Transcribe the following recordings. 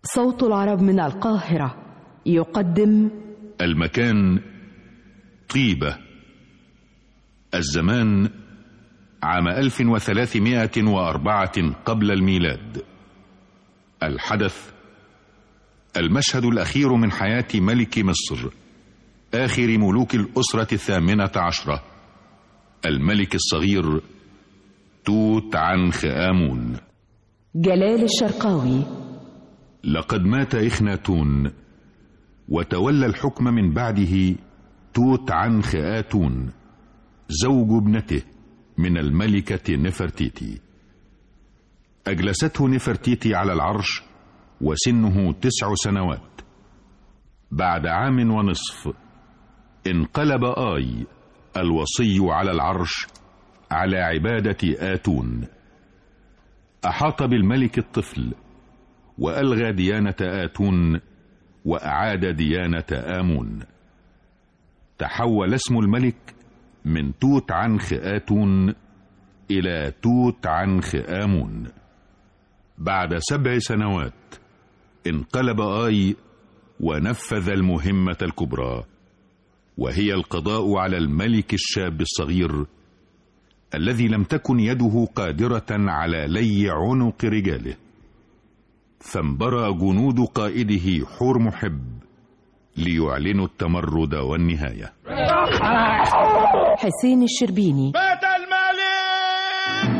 صوت العرب من القاهرة يقدم المكان طيبة الزمان عام 1304 قبل الميلاد الحدث المشهد الأخير من حياة ملك مصر آخر ملوك الأسرة الثامنة عشرة الملك الصغير توت عنخ آمون جلال الشرقاوي لقد مات إخناتون وتولى الحكم من بعده توت عنخ آتون زوج ابنته من الملكة نفرتيتي أجلسته نفرتيتي على العرش وسنه تسع سنوات بعد عام ونصف انقلب آي الوصي على العرش على عبادة آتون أحاط بالملك الطفل وألغى ديانة آتون وأعاد ديانة آمون تحول اسم الملك من توت عنخ آتون إلى توت عنخ آمون بعد سبع سنوات انقلب آي ونفذ المهمة الكبرى وهي القضاء على الملك الشاب الصغير الذي لم تكن يده قادرة على لي عنق رجاله فانبرى جنود قائده حور محب ليعلنوا التمرد والنهاية حسين الشربيني مات الملك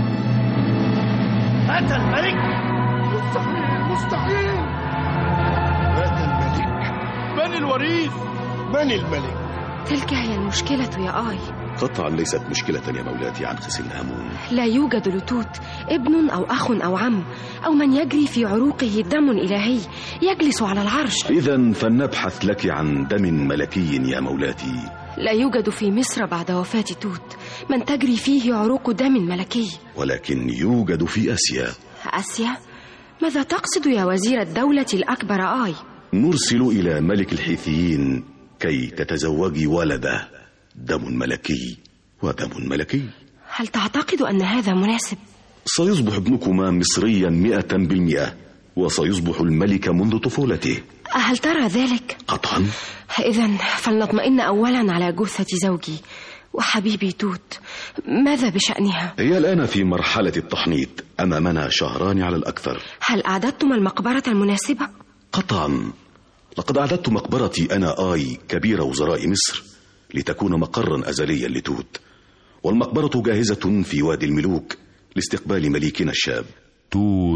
مات الملك مستحيل مستحيل مات الملك من الوريث من الملك تلك هي المشكلة يا آي قطعا ليست مشكلة يا مولاتي عن خسن هامون لا يوجد لتوت ابن أو أخ أو عم أو من يجري في عروقه دم إلهي يجلس على العرش إذا فلنبحث لك عن دم ملكي يا مولاتي لا يوجد في مصر بعد وفاة توت من تجري فيه عروق دم ملكي ولكن يوجد في آسيا آسيا؟ ماذا تقصد يا وزير الدولة الأكبر آي؟ نرسل إلى ملك الحيثيين كي تتزوجي ولده دم ملكي ودم ملكي هل تعتقد أن هذا مناسب؟ سيصبح ابنكما مصريا مئة بالمئة وسيصبح الملك منذ طفولته هل ترى ذلك؟ قطعا إذا فلنطمئن أولا على جثة زوجي وحبيبي توت ماذا بشأنها؟ هي الآن في مرحلة التحنيط أمامنا شهران على الأكثر هل أعددتم المقبرة المناسبة؟ قطعا لقد أعددت مقبرتي أنا آي كبير وزراء مصر لتكون مقرا أزليا لتوت والمقبرة جاهزة في وادي الملوك لاستقبال مليكنا الشاب توت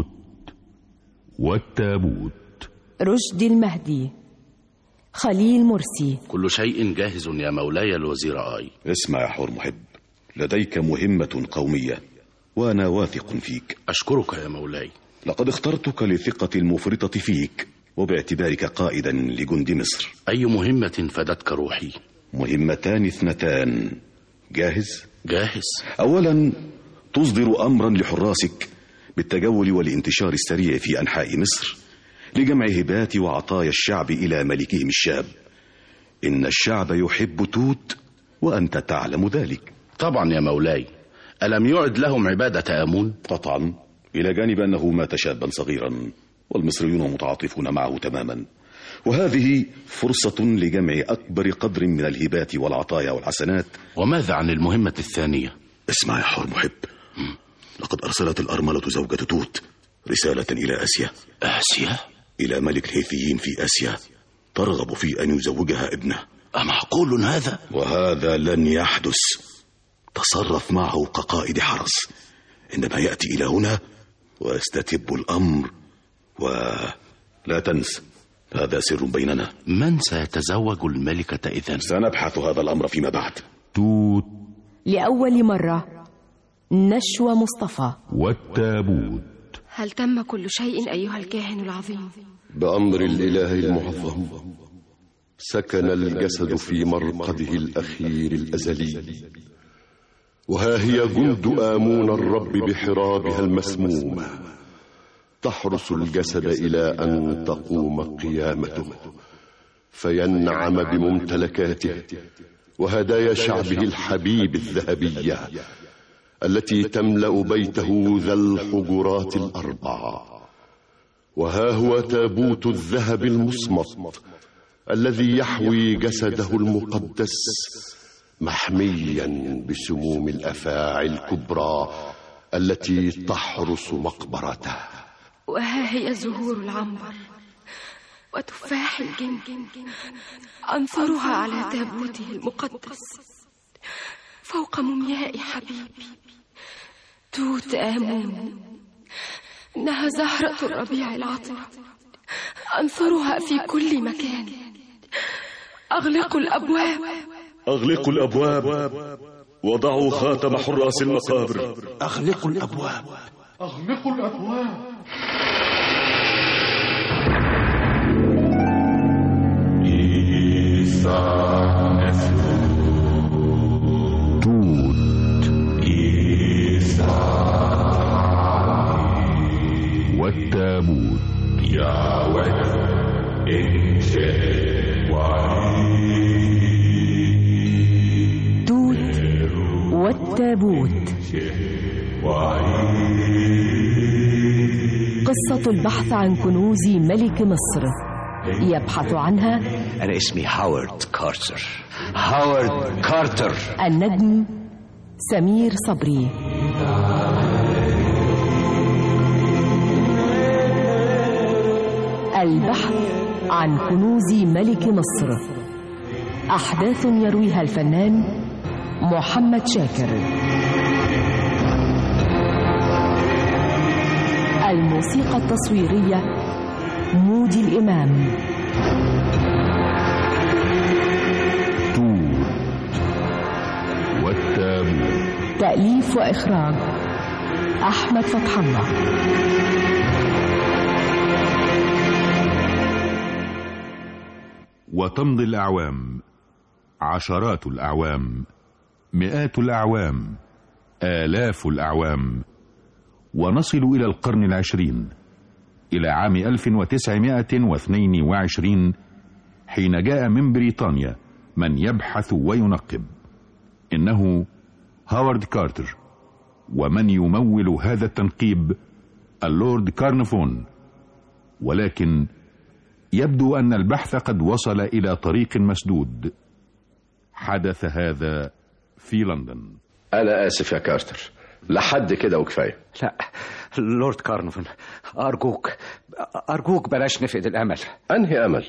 والتابوت رشدي المهدي خليل مرسي كل شيء جاهز يا مولاي الوزير آي اسمع يا حور محب لديك مهمة قومية وأنا واثق فيك أشكرك يا مولاي لقد اخترتك لثقتي المفرطة فيك وباعتبارك قائدا لجند مصر أي مهمة فدتك روحي مهمتان اثنتان جاهز؟ جاهز أولا تصدر أمرا لحراسك بالتجول والانتشار السريع في أنحاء مصر لجمع هبات وعطايا الشعب إلى ملكهم الشاب إن الشعب يحب توت وأنت تعلم ذلك طبعا يا مولاي ألم يعد لهم عبادة آمون؟ قطعا إلى جانب أنه مات شابا صغيرا والمصريون متعاطفون معه تماما وهذه فرصة لجمع أكبر قدر من الهبات والعطايا والحسنات وماذا عن المهمة الثانية؟ اسمع يا حور محب لقد أرسلت الأرملة زوجة توت رسالة إلى آسيا آسيا؟ إلى ملك الهيثيين في آسيا ترغب في أن يزوجها ابنه أمعقول هذا؟ وهذا لن يحدث تصرف معه كقائد حرس عندما يأتي إلى هنا ويستتب الأمر ولا تنس هذا سر بيننا من سيتزوج الملكة إذن؟ سنبحث هذا الأمر فيما بعد توت لأول مرة نشوى مصطفى والتابوت هل تم كل شيء أيها الكاهن العظيم؟ بأمر الإله المعظم سكن الجسد في مرقده الأخير الأزلي وها هي جند آمون الرب بحرابها المسمومة تحرس الجسد إلى أن تقوم قيامته فينعم بممتلكاته وهدايا شعبه الحبيب الذهبية التي تملأ بيته ذا الحجرات الأربع وها هو تابوت الذهب المصمت الذي يحوي جسده المقدس محميا بسموم الافاعي الكبرى التي تحرس مقبرته وها هي زهور العنبر وتفاح الجن أنثرها على تابوته المقدس فوق مومياء حبيبي توت آمون إنها زهرة الربيع العطرة أنثرها في كل مكان أغلقوا الأبواب أغلقوا الأبواب وضعوا خاتم حراس المقابر أغلقوا الأبواب أغلقوا الأبواب توت والتابوت توت والتابوت قصة البحث عن كنوز ملك مصر يبحث عنها أنا اسمي هاورد كارتر هاورد كارتر النجم سمير صبري البحث عن كنوز ملك مصر أحداث يرويها الفنان محمد شاكر الموسيقى التصويرية مودي الإمام توت والتابوت تأليف وإخراج أحمد فتح الله وتمضي الأعوام عشرات الأعوام مئات الأعوام آلاف الأعوام ونصل إلى القرن العشرين إلى عام 1922 حين جاء من بريطانيا من يبحث وينقب إنه هاورد كارتر ومن يمول هذا التنقيب اللورد كارنفون ولكن يبدو أن البحث قد وصل إلى طريق مسدود حدث هذا في لندن انا اسف يا كارتر لحد كده وكفايه لا لورد كارنفون أرجوك أرجوك بلاش نفقد الأمل انهي امل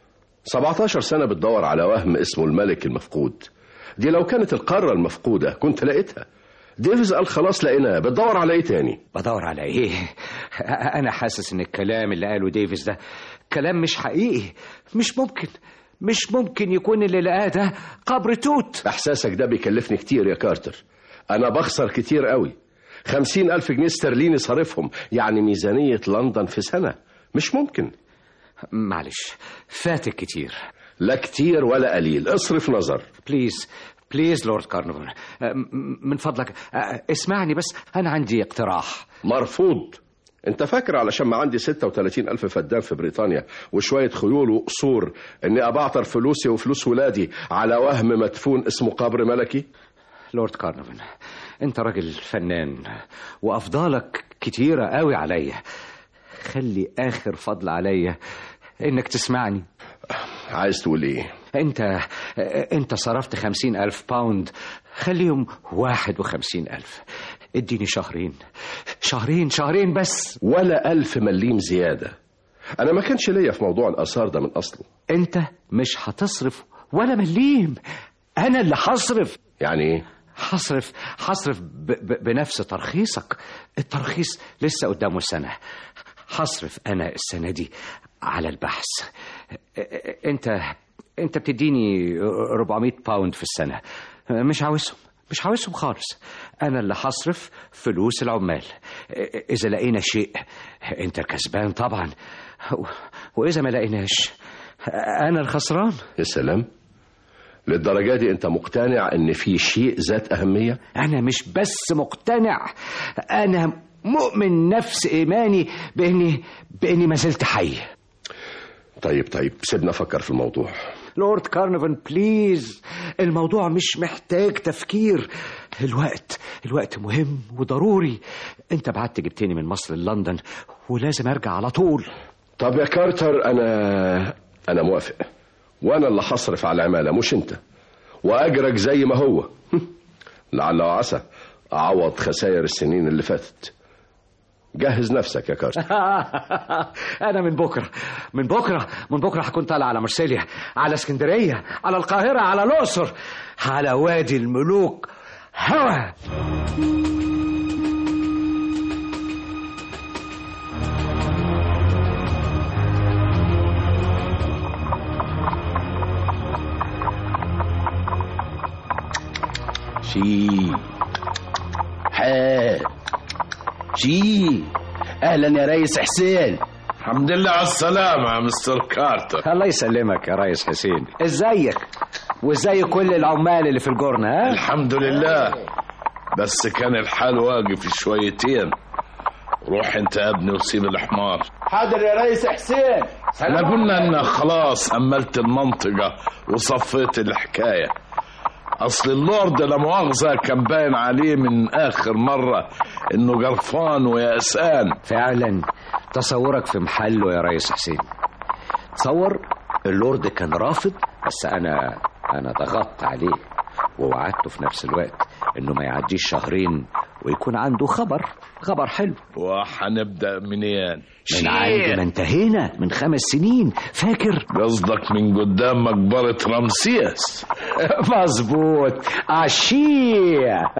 17 سنه بتدور على وهم اسمه الملك المفقود دي لو كانت القاره المفقوده كنت لقيتها ديفيز قال خلاص لقيناها بتدور على ايه تاني بدور على إيه أنا حاسس إن الكلام اللي قاله ديفيس ده كلام مش حقيقي مش ممكن مش ممكن يكون اللي لقاه ده قبر توت احساسك ده بيكلفني كتير يا كارتر انا بخسر كتير قوي خمسين ألف جنيه استرليني صارفهم يعني ميزانية لندن في سنة مش ممكن معلش فاتك كتير لا كتير ولا قليل اصرف نظر بليز بليز لورد كارنفون من فضلك أه، اسمعني بس أنا عندي اقتراح مرفوض انت فاكر علشان ما عندي 36 ألف فدان في بريطانيا وشوية خيول وقصور اني ابعتر فلوسي وفلوس ولادي على وهم مدفون اسمه قبر ملكي لورد كارنفون انت راجل فنان وافضالك كتيره قوي عليا خلي اخر فضل عليا انك تسمعني عايز تقول ايه انت انت صرفت خمسين الف باوند خليهم واحد وخمسين الف اديني شهرين شهرين شهرين بس ولا ألف مليم زيادة أنا ما كانش ليا في موضوع الآثار ده من أصله انت مش هتصرف ولا مليم انا اللي هصرف يعني إيه؟ هصرف هصرف ب... ب... بنفس ترخيصك الترخيص لسه قدامه سنة هصرف أنا السنة دي على البحث أنت أنت بتديني 400 باوند في السنة مش عاوزهم مش عاوزهم خالص أنا اللي هصرف فلوس العمال إذا لقينا شيء أنت الكسبان طبعا وإذا ما لقيناش أنا الخسران يا سلام للدرجة دي أنت مقتنع إن في شيء ذات أهمية؟ أنا مش بس مقتنع أنا مؤمن نفس إيماني بإني بإني ما زلت حي طيب طيب سيبنا أفكر في الموضوع لورد كارنفن بليز الموضوع مش محتاج تفكير الوقت الوقت مهم وضروري انت بعت جبتني من مصر للندن ولازم ارجع على طول طب يا كارتر انا انا موافق وانا اللي هصرف على العماله مش انت واجرك زي ما هو لعل وعسى اعوض خسائر السنين اللي فاتت جهز نفسك يا كارتر انا من بكره من بكره من بكره هكون طالع على مرسيليا على اسكندريه على القاهره على الاقصر على وادي الملوك هوا شي حال شي اهلا يا ريس حسين الحمد لله على السلامة يا مستر كارتر الله يسلمك يا ريس حسين ازيك وازاي كل العمال اللي في الجرن ها الحمد لله بس كان الحال واقف شويتين روح انت يا ابني وسيب الحمار حاضر يا ريس حسين احنا قلنا ان خلاص املت المنطقة وصفيت الحكاية اصل اللورد لا مؤاخذة كان باين عليه من اخر مرة انه قرفان ويأسان فعلا تصورك في محله يا ريس حسين تصور اللورد كان رافض بس انا انا ضغطت عليه ووعدته في نفس الوقت انه ما يعديش شهرين ويكون عنده خبر خبر حلو وحنبدأ منين من عند ما انتهينا من خمس سنين فاكر قصدك من قدام مقبرة رمسيس مظبوط عشيه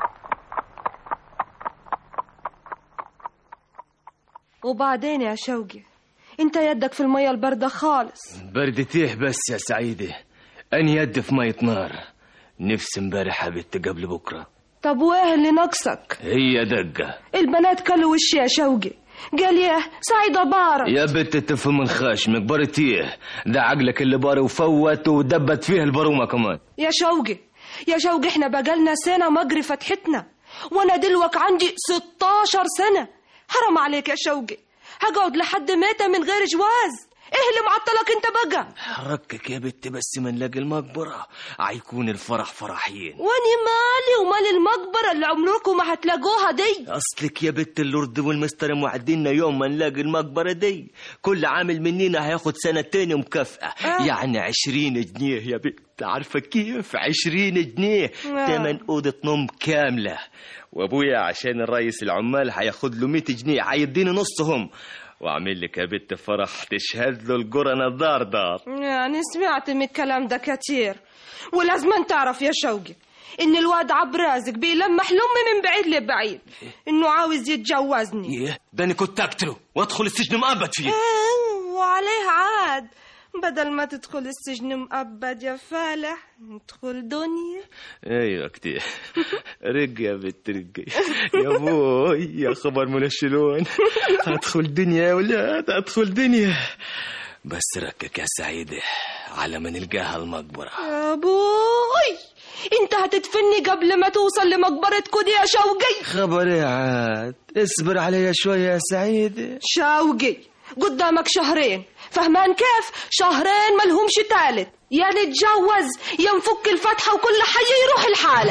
وبعدين يا شوقي انت يدك في المية الباردة خالص بردتيه بس يا سعيدة أني يد في مية نار نفسي امبارح قابلت قبل بكرة طب وايه اللي ناقصك هي دقة البنات كلوا وشي يا شوقي قال ياه سعيدة بارة يا بنت تفهم من خشمك برتيه ده عقلك اللي باري وفوت ودبت فيه البرومة كمان يا شوقي يا شوقي احنا بقالنا سنة مجري فتحتنا وانا دلوك عندي 16 سنة حرام عليك يا شوقي هقعد لحد متى من غير جواز ايه اللي معطلك انت بقى حركك يا بنت بس ما نلاقي المقبرة عيكون الفرح فرحين واني مالي ومال المقبرة اللي عمركم ما هتلاقوها دي اصلك يا بنت اللورد والمستر موعديننا يوم ما نلاقي المقبرة دي كل عامل مننا هياخد سنتين مكافأة آه. يعني عشرين جنيه يا بنت عارفة كيف عشرين جنيه آه. تمن أوضة نوم كاملة وابويا عشان الرئيس العمال هياخد له 100 جنيه هيديني نصهم واعمل لك يا بنت فرح تشهد له القرن دار دار يعني سمعت من الكلام ده كتير ولازم أن تعرف يا شوقي ان الواد عبد رازق بيلمح لامي من بعيد لبعيد انه عاوز يتجوزني ايه ده انا كنت اقتله وادخل السجن مؤبد فيه آه، وعليه عاد بدل ما تدخل السجن مؤبد يا فالح ندخل دنيا ايوه كتير رق يا بنت رق يا بوي يا خبر منشلون ادخل دنيا يا ولاد ادخل دنيا بس ركك يا سعيدة على ما نلقاها المقبرة يا بوي انت هتدفني قبل ما توصل لمقبرة كودي يا شوقي خبر يا عاد اصبر عليا شوية يا سعيدة شوقي قدامك شهرين فهمان كيف شهرين ملهمش تالت يا نتجوز يا نفك الفتحة وكل حي يروح الحالة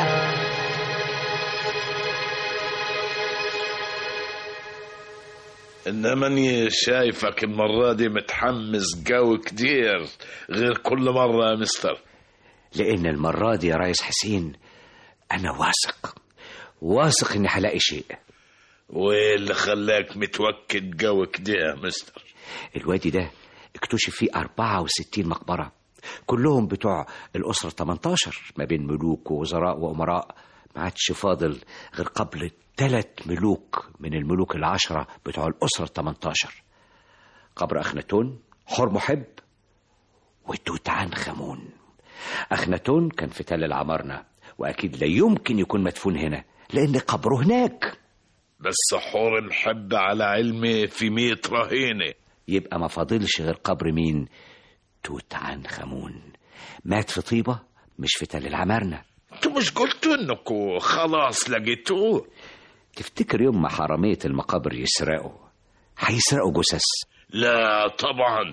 انما اني شايفك المرة دي متحمس جو كتير غير كل مرة يا مستر لان المره دي يا ريس حسين انا واثق واثق اني هلاقي شيء وايه اللي خلاك متوكد جو كده يا مستر الوادي ده اكتشف فيه 64 مقبرة كلهم بتوع الأسرة 18 ما بين ملوك ووزراء وأمراء ما عادش فاضل غير قبل ثلاث ملوك من الملوك العشرة بتوع الأسرة 18 قبر أخناتون حور محب وتوت عنخ آمون أخناتون كان في تل العمارنة وأكيد لا يمكن يكون مدفون هنا لأن قبره هناك بس حور الحب على علمي في مية رهينة يبقى ما فاضلش غير قبر مين توت عنخ آمون مات في طيبة مش في تل العمارنة انتوا مش قلتوا انكم خلاص لقيتوه تفتكر يوم ما حرامية المقابر يسرقوا هيسرقوا جثث لا طبعا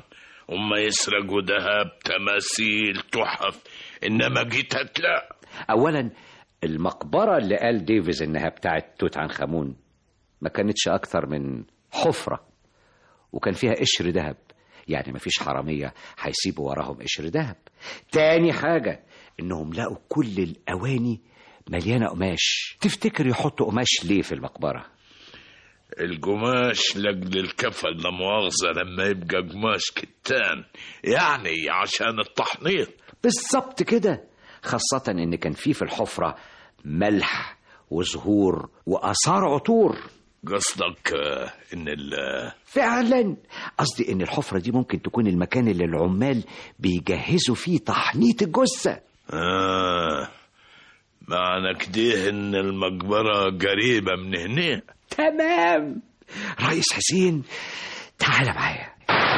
هم يسرقوا ذهب تماثيل تحف انما جيتك لا اولا المقبره اللي قال ديفيز انها بتاعت توت عنخ امون ما كانتش اكتر من حفره وكان فيها قشر ذهب يعني مفيش حراميه هيسيبوا وراهم قشر ذهب تاني حاجه انهم لقوا كل الاواني مليانه قماش تفتكر يحطوا قماش ليه في المقبره القماش لاجل الكفن لا مؤاخذة لما يبقى قماش كتان يعني عشان التحنيط بالظبط كده خاصة إن كان في في الحفرة ملح وزهور وآثار عطور قصدك آه، ان ال فعلا قصدي إن الحفرة دي ممكن تكون المكان اللي العمال بيجهزوا فيه تحنيط الجثة آه معنى كده ان المقبرة قريبة من هنا تمام رئيس حسين تعال معايا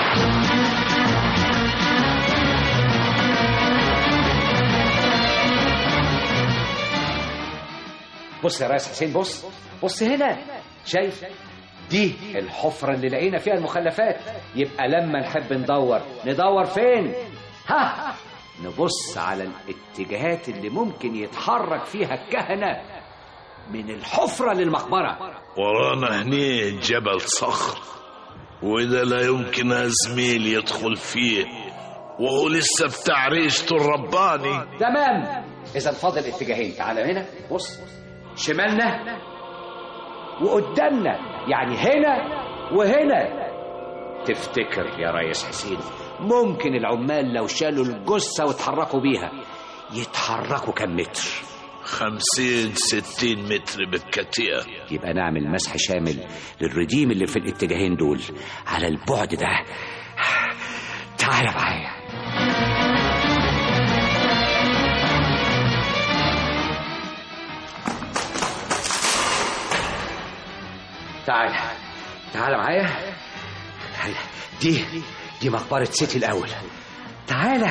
بص يا ريس حسين بص بص هنا شايف دي الحفرة اللي لقينا فيها المخلفات يبقى لما نحب ندور ندور فين ها نبص على الاتجاهات اللي ممكن يتحرك فيها الكهنة من الحفرة للمقبرة ورانا هنا جبل صخر وده لا يمكن يا زميل يدخل فيه وهو لسه بتاع ريشته الرباني تمام إذا فاضل اتجاهين تعال هنا بص شمالنا وقدامنا يعني هنا وهنا تفتكر يا ريس حسين ممكن العمال لو شالوا الجثة واتحركوا بيها يتحركوا كم متر خمسين ستين متر بالكتير يبقى نعمل مسح شامل للرديم اللي في الاتجاهين دول على البعد ده تعال معايا تعال تعال معايا دي دي مقبرة سيتي الأول تعالى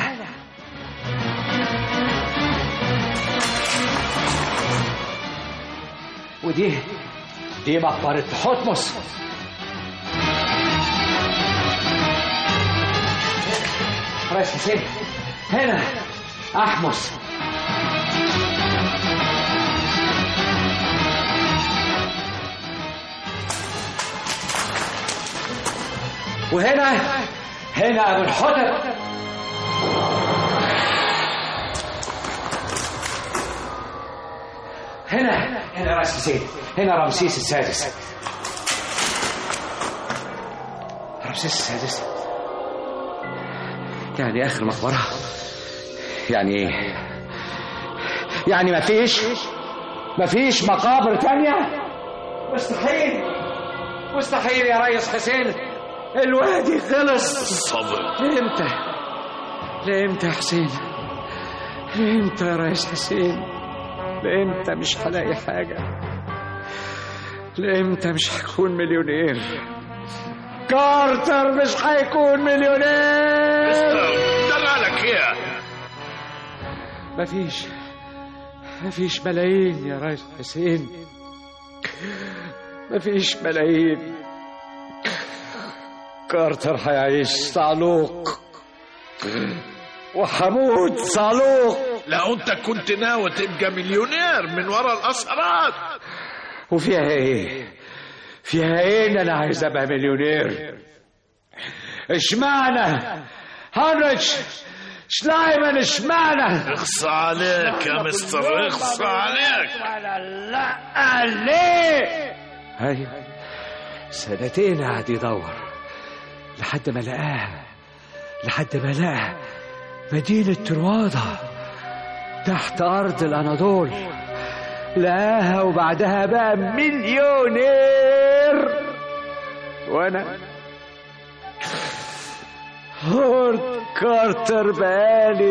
ودي دي مقبرة حتمس رئيس حسين هنا أحمس وهنا هنا ابو الحدب هنا هنا راس حسين هنا رمسيس السادس رمسيس السادس يعني اخر مقبره يعني ايه يعني ما فيش ما فيش مقابر تانية مستحيل مستحيل يا ريس حسين الوادي خلص صبر لامتى لامتى يا حسين لامتى يا ريس حسين لامتى مش هلاقي حاجة لامتى مش هكون مليونير كارتر مش هيكون مليونير ده مالك يا مفيش مفيش ملايين يا ريس حسين مفيش ملايين كارتر هيعيش صعلوق وحمود صعلوق لو انت كنت ناوي تبقى مليونير من ورا الاثارات وفيها ايه فيها ايه ان انا عايز ابقى مليونير اشمعنى هنريتش شلايمان اشمعنى اخص عليك يا مستر اخص عليك لا ليه هاي سنتين قعد يدور لحد ما لقاها لحد ما لقى مدينة ترواضة تحت أرض الأناضول لقاها وبعدها بقى مليونير وأنا هورد كارتر بقالي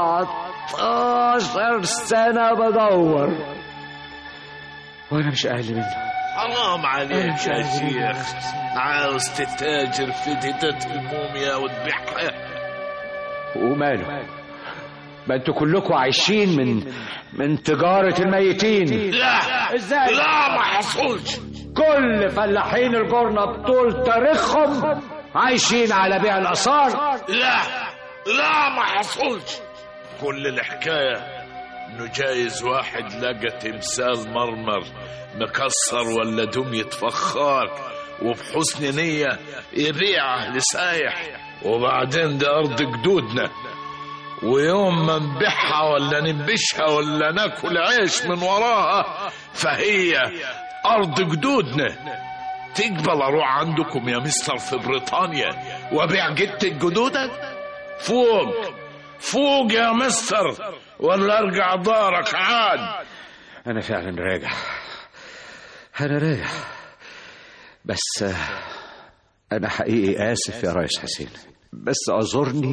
17 سنة بدور وأنا مش أقل منه حرام عليك مش يا عارف شيخ عاوز تتاجر في ديدات الموميا وتبيعها وماله ما انتوا كلكم عايشين من من تجارة الميتين لا ازاي لا ما حصلش كل فلاحين الجرنة بطول تاريخهم عايشين على بيع الآثار لا لا ما حصلش كل الحكاية انه جايز واحد لقى تمثال مرمر مكسر ولا دمية فخار وبحسن نية يبيعه لسايح وبعدين ده أرض جدودنا ويوم ما نبيعها ولا ننبشها ولا ناكل عيش من وراها فهي أرض جدودنا تقبل أروح عندكم يا مستر في بريطانيا وأبيع جدتك جدودك فوق فوق يا مستر ولا أرجع دارك عاد أنا فعلا راجع أنا راجع بس آه، أنا حقيقي آسف يا ريس حسين بس أعذرني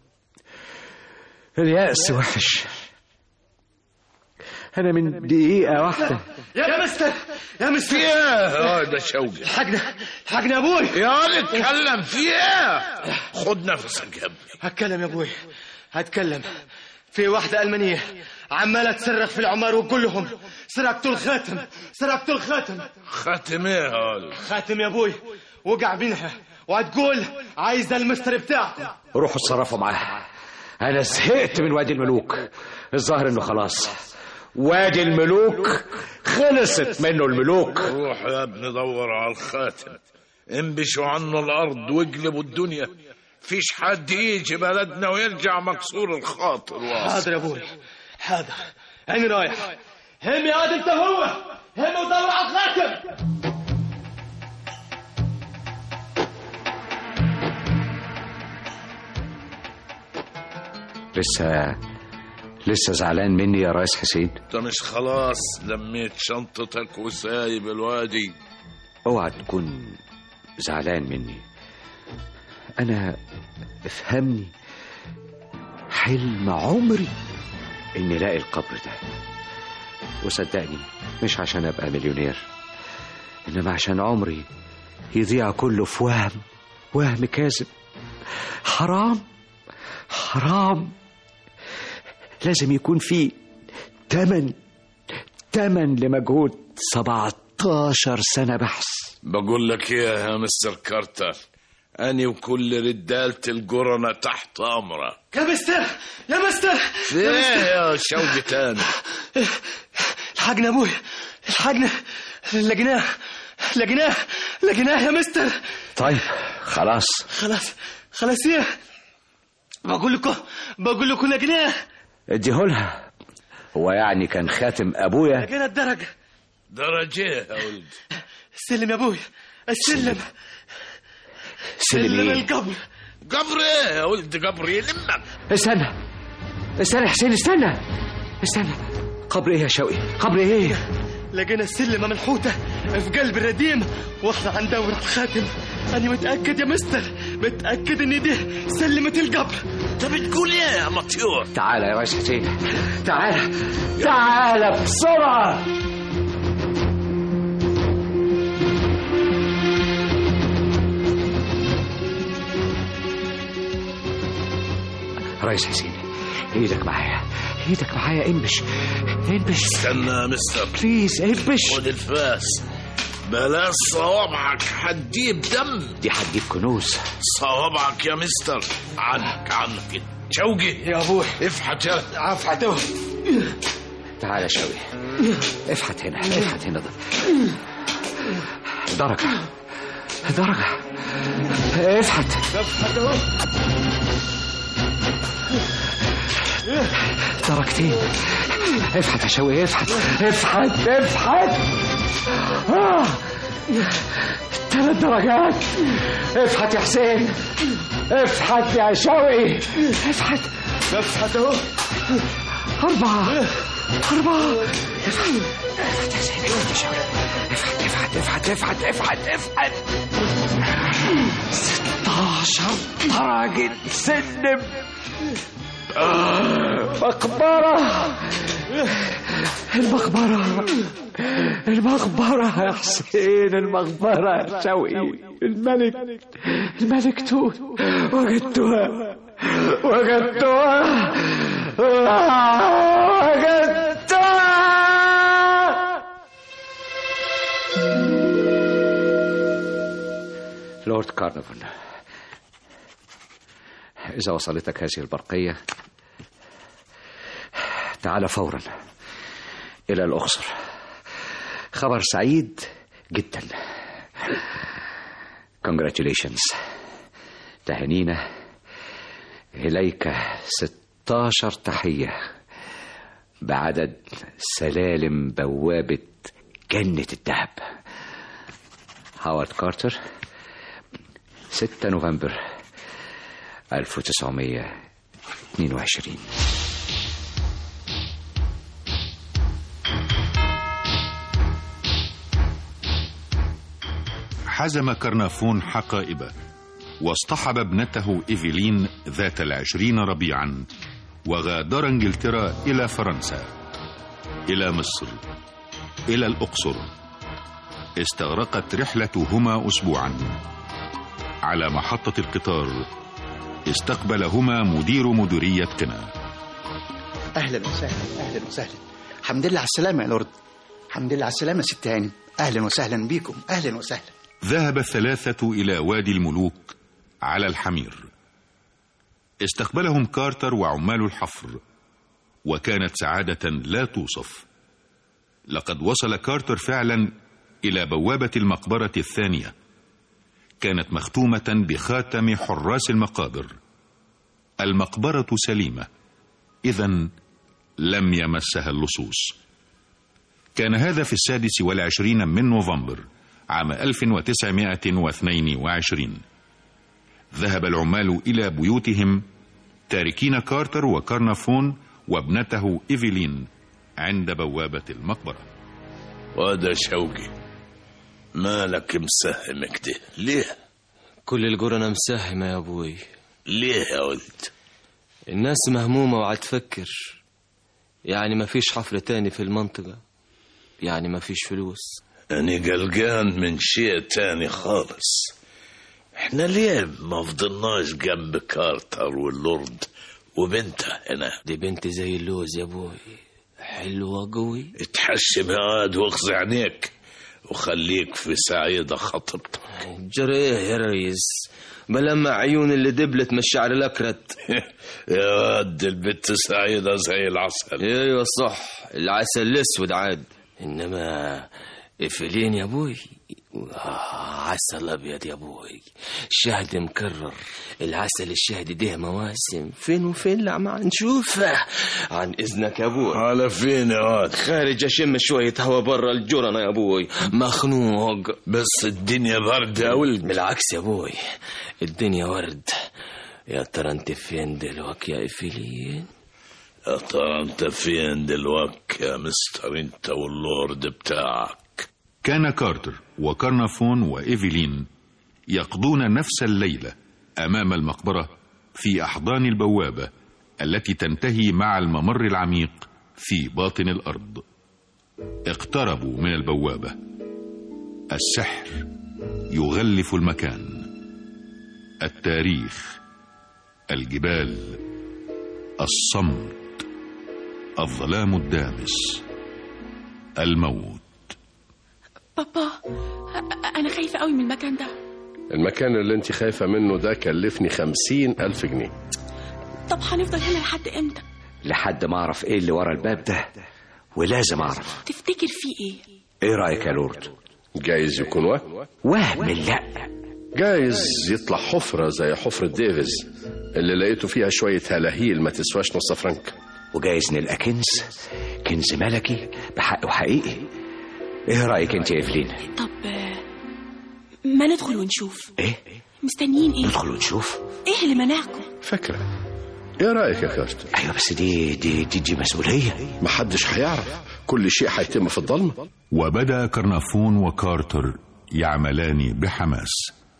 اليأس وحش أنا من دقيقة واحدة يا مستر يا مستر في ايه هذا شوقي حقنا حقنا يا ابوي يا اتكلم في ايه خد نفسك يا ابني هتكلم يا ابوي هتكلم في واحدة ألمانية عمالة تصرخ في العمار وتقول لهم سرقتوا الخاتم سرقتوا الخاتم خاتم ايه هذا خاتم يا ابوي وقع منها وهتقول عايزة المستر بتاعكم روحوا اتصرفوا معاها أنا زهقت من وادي الملوك الظاهر إنه خلاص وادي الملوك خلصت منه الملوك روح يا ابني دور على الخاتم انبشوا عنه الارض واقلبوا الدنيا فيش حد يجي بلدنا ويرجع مكسور الخاطر واصل حاضر يا ابوي حاضر أنا رايح هم يا واد انت هو هم ودور على الخاتم لسه لسه زعلان مني يا ريس حسين انت مش خلاص لميت شنطتك وسايب الوادي اوعى تكون زعلان مني انا افهمني حلم عمري اني الاقي القبر ده وصدقني مش عشان ابقى مليونير انما عشان عمري يضيع كله في وهم وهم كاذب حرام حرام لازم يكون في تمن تمن لمجهود 17 سنة بحث بقول لك ايه يا مستر كارتر اني وكل رجالة القرنة تحت امرك يا مستر يا مستر في ايه يا شوقي تاني الحقنا يا ابوي الحقنا لقيناه لقيناه لقيناه يا مستر طيب خلاص خلاص خلاص ايه بقول لكم بقول لكم لقيناه اديهولها هو يعني كان خاتم ابويا لقينا الدرجة درجة يا ولد السلم يا ابوي السلم سلم ايه القبر قبر ايه يا ولد قبر يلمك استنى استنى يا حسين استنى استنى قبر ايه يا شوقي قبر ايه لقينا السلمة منحوتة في قلب الرديم واحنا هندور على الخاتم أنا متأكد يا مستر متأكد إن دي سلمة القبر انت بتقول ايه يا مطيور تعالى يا ريس حسين تعالى تعالى بسرعة ريس حسين ايدك معايا ايدك معايا انبش انبش استنى يا مستر بليز انبش خد الفاس بلاش صوابعك هتجيب دم دي هتجيب كنوز صوابعك يا مستر عنك عنك كده شوقي يا أبوي افحت يا عفعته تعالى يا شوقي افحت هنا افحت هنا ده. درجة درجة افحت درجتين افحت يا شوقي افحت افحت افحت آه. ثلاث درجات افحت يا حسين افحت يا شوقي افحت افحت اهو أربعة أربعة افحت افحت يا حسين افحت يا شوقي افحت افحت افحت افحت افحت ستاشر درجة سلم مقبرة المقبرة المقبرة يا حسين المقبرة يا شوقي الملك الملك توت وجدتها وجدتها وجدتها لورد كارنفون إذا وصلتك هذه البرقية تعال فورا إلى الأقصر خبر سعيد جدا congratulations تهانينا إليك 16 تحية بعدد سلالم بوابة جنة الذهب هاورد كارتر 6 نوفمبر 1922 حزم كرنافون حقائبه واصطحب ابنته إيفيلين ذات العشرين ربيعا وغادر انجلترا إلى فرنسا إلى مصر إلى الأقصر استغرقت رحلتهما أسبوعا على محطة القطار استقبلهما مدير مديرية قنا اهلا وسهلا اهلا وسهلا الحمد لله على السلامه يا لورد الحمد لله على السلامه يا ست هانم اهلا وسهلا بيكم اهلا وسهلا ذهب الثلاثة إلى وادي الملوك على الحمير استقبلهم كارتر وعمال الحفر وكانت سعادة لا توصف لقد وصل كارتر فعلا إلى بوابة المقبرة الثانية كانت مختومة بخاتم حراس المقابر المقبرة سليمة إذا لم يمسها اللصوص كان هذا في السادس والعشرين من نوفمبر عام 1922 ذهب العمال إلى بيوتهم تاركين كارتر وكارنافون وابنته إيفيلين عند بوابة المقبرة وده شوقي مالك مسهم كده ليه كل القرى مساهمة يا أبوي ليه يا ولد الناس مهمومة وعاد تفكر يعني ما فيش حفلة تاني في المنطقة يعني ما فيش فلوس أنا قلقان من شيء تاني خالص احنا ليه ما فضلناش جنب كارتر واللورد وبنته هنا دي بنت زي اللوز يا ابوي حلوة قوي اتحشم هاد واخزع عينيك وخليك في سعيدة خطبتك جريه يا ريس بلمع عيون اللي دبلت من الشعر الأكرت يا واد البت سعيدة زي العسل ايوه صح العسل الأسود عاد إنما إفلين يا أبوي آه عسل أبيض يا أبوي شهد مكرر العسل الشهد ده مواسم فين وفين لا ما نشوفه عن إذنك يا أبوي على فين يا واد خارج أشم شوية هوا برا الجرنة يا أبوي مخنوق بس الدنيا برد يا ولد بالعكس يا أبوي الدنيا ورد يا ترى أنت فين دلوقتي يا إفلين يا ترى انت فين دلوقتي يا مستر انت واللورد بتاعك كان كارتر وكارنافون وإيفيلين يقضون نفس الليلة أمام المقبرة في أحضان البوابة التي تنتهي مع الممر العميق في باطن الأرض اقتربوا من البوابة السحر يغلف المكان التاريخ الجبال الصمت الظلام الدامس الموت بابا أ- أنا خايفة قوي من المكان ده المكان اللي انت خايفة منه ده كلفني خمسين ألف جنيه طب هنفضل هنا لحد إمتى لحد ما أعرف إيه اللي ورا الباب ده ولازم أعرف تفتكر في إيه إيه رأيك يا لورد جايز يكون وهم وهم لا جايز يطلع حفرة زي حفرة ديفيز اللي لقيته فيها شوية هلاهيل ما تسواش نص فرنك وجايز نلقى كنز كنز ملكي بحق وحقيقي ايه رأيك انت يا ايفلين طب آه، ما ندخل ونشوف ايه مستنيين إيه ندخل ونشوف إيه اللي منعكم فكرة ايه رأيك يا كارتر ايوه بس دي دي دي, دي مسؤولية محدش هيعرف كل شيء هيتم في الضلمة وبدا كرنافون وكارتر يعملان بحماس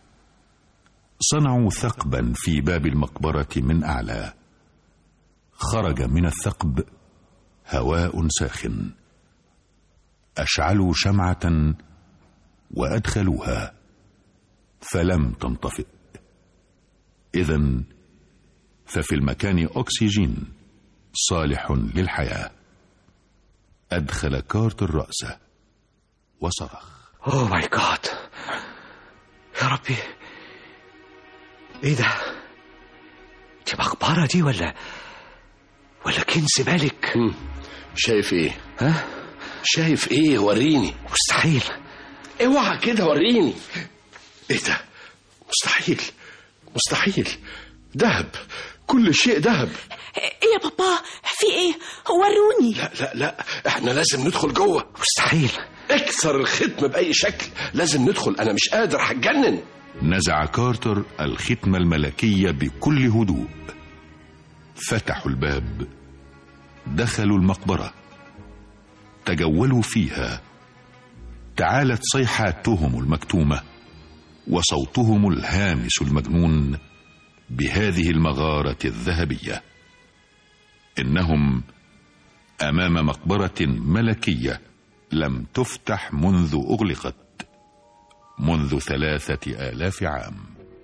صنعوا ثقبا في باب المقبرة من أعلى خرج من الثقب هواء ساخن أشعلوا شمعة وأدخلوها فلم تنطفئ إذا ففي المكان أكسجين صالح للحياة أدخل كارتر رأسه وصرخ اوه ماي جاد يا ربي ايه ده جوهرة دي ولا ولا كنز ملك شايف ايه ها شايف ايه وريني مستحيل اوعى كده وريني ايه ده مستحيل مستحيل ذهب كل شيء ذهب ايه يا بابا في ايه وروني لا لا لا احنا لازم ندخل جوه مستحيل اكسر الختم باي شكل لازم ندخل انا مش قادر هتجنن نزع كارتر الختمة الملكية بكل هدوء فتحوا الباب دخلوا المقبرة تجولوا فيها تعالت صيحاتهم المكتومة وصوتهم الهامس المجنون بهذه المغارة الذهبية إنهم أمام مقبرة ملكية لم تفتح منذ أغلقت منذ ثلاثة آلاف عام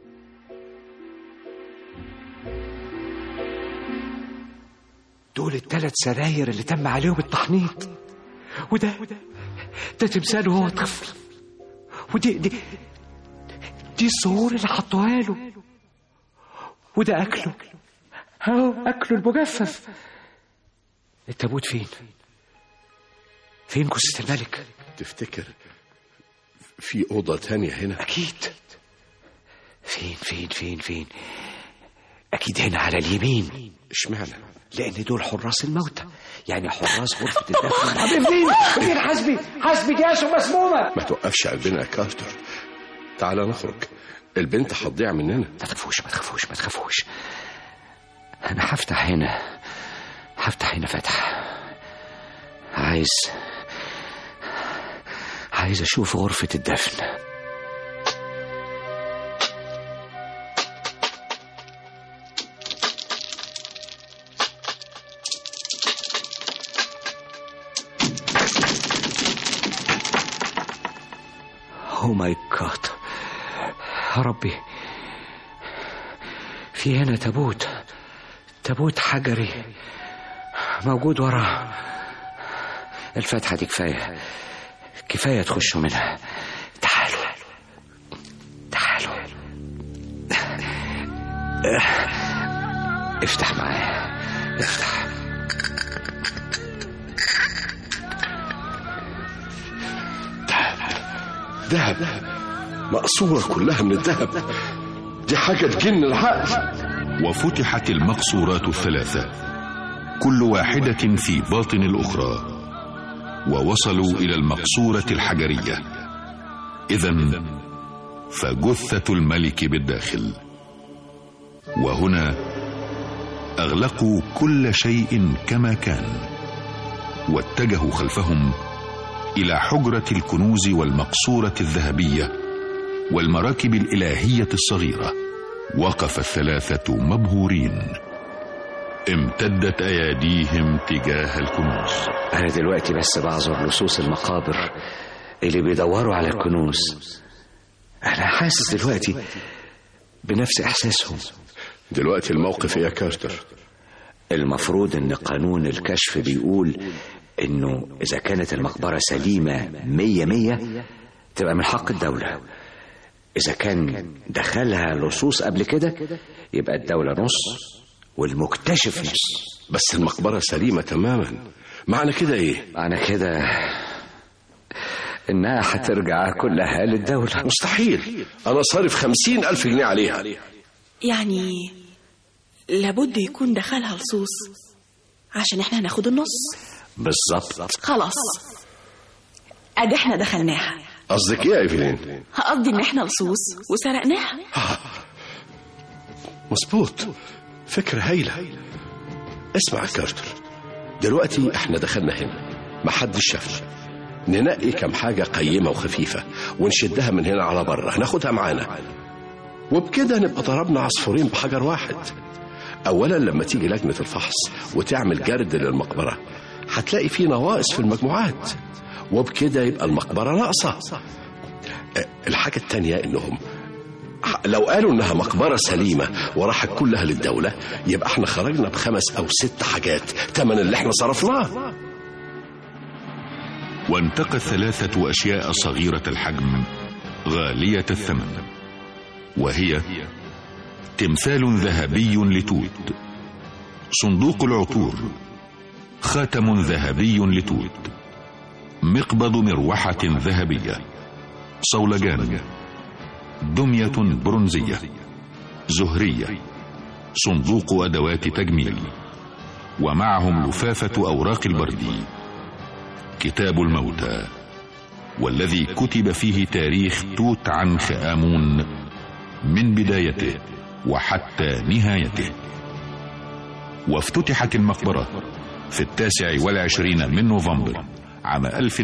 دول الثلاث سراير اللي تم عليهم التحنيط وده ده تمثال وهو طفل ودي دي دي الصور اللي حطوها له وده أكله اهو أكله المجفف التابوت فين؟ فين جثة الملك؟ تفتكر في أوضة تانية هنا أكيد فين فين فين فين أكيد هنا على اليمين اشمعنى؟ لأن دول حراس الموتى يعني حراس غرفة الدفن عامل فين؟ فين حسبي؟ حسبي جاسه مسمومة ما توقفش قلبنا يا كارتر تعال نخرج البنت هتضيع مننا ما تخافوش ما تخافوش ما تخافوش أنا هفتح هنا هفتح هنا فتح عايز عايز أشوف غرفة الدفن او ماي جاد يا ربي في هنا تابوت تابوت حجري موجود ورا الفتحة دي كفاية كفاية تخشوا منها تعالوا تعالوا افتح معايا افتح ذهب مقصورة كلها من الذهب دي حاجة تجن العقل وفتحت المقصورات الثلاثة كل واحدة في باطن الأخرى ووصلوا إلى المقصورة الحجرية إذا فجثة الملك بالداخل وهنا أغلقوا كل شيء كما كان واتجهوا خلفهم إلى حجرة الكنوز والمقصورة الذهبية والمراكب الإلهية الصغيرة وقف الثلاثة مبهورين امتدت أيديهم تجاه الكنوز أنا دلوقتي بس بعذر لصوص المقابر اللي بيدوروا على الكنوز أنا حاسس دلوقتي بنفس إحساسهم دلوقتي الموقف إيه يا كارتر المفروض إن قانون الكشف بيقول إنه إذا كانت المقبرة سليمة مية مية تبقى من حق الدولة إذا كان دخلها لصوص قبل كده يبقى الدولة نص والمكتشف نص بس المقبرة سليمة تماما معنى كده ايه معنى كده انها هترجع كلها للدولة مستحيل انا صارف خمسين الف جنيه عليها يعني لابد يكون دخلها لصوص عشان احنا هناخد النص بالظبط خلاص ادي احنا دخلناها قصدك ايه يا ايفلين قصدي ان احنا لصوص وسرقناها مظبوط فكرة هايلة اسمع يا كارتر دلوقتي احنا دخلنا هنا محدش شافنا ننقي كم حاجة قيمة وخفيفة ونشدها من هنا على بره ناخدها معانا وبكده نبقى ضربنا عصفورين بحجر واحد أولا لما تيجي لجنة الفحص وتعمل جرد للمقبرة هتلاقي في نواقص في المجموعات وبكده يبقى المقبرة ناقصة الحاجة التانية إنهم لو قالوا إنها مقبرة سليمة وراحت كلها للدولة يبقى احنا خرجنا بخمس أو ست حاجات تمن اللي احنا صرفناه وانتقت ثلاثة أشياء صغيرة الحجم غالية الثمن وهي تمثال ذهبي لتوت صندوق العطور خاتم ذهبي لتوت مقبض مروحة ذهبية صولجان دمية برونزية زهرية صندوق أدوات تجميل ومعهم لفافة أوراق البرد كتاب الموتى والذي كتب فيه تاريخ توت عنخ آمون من بدايته وحتى نهايته وافتتحت المقبرة في التاسع والعشرين من نوفمبر عام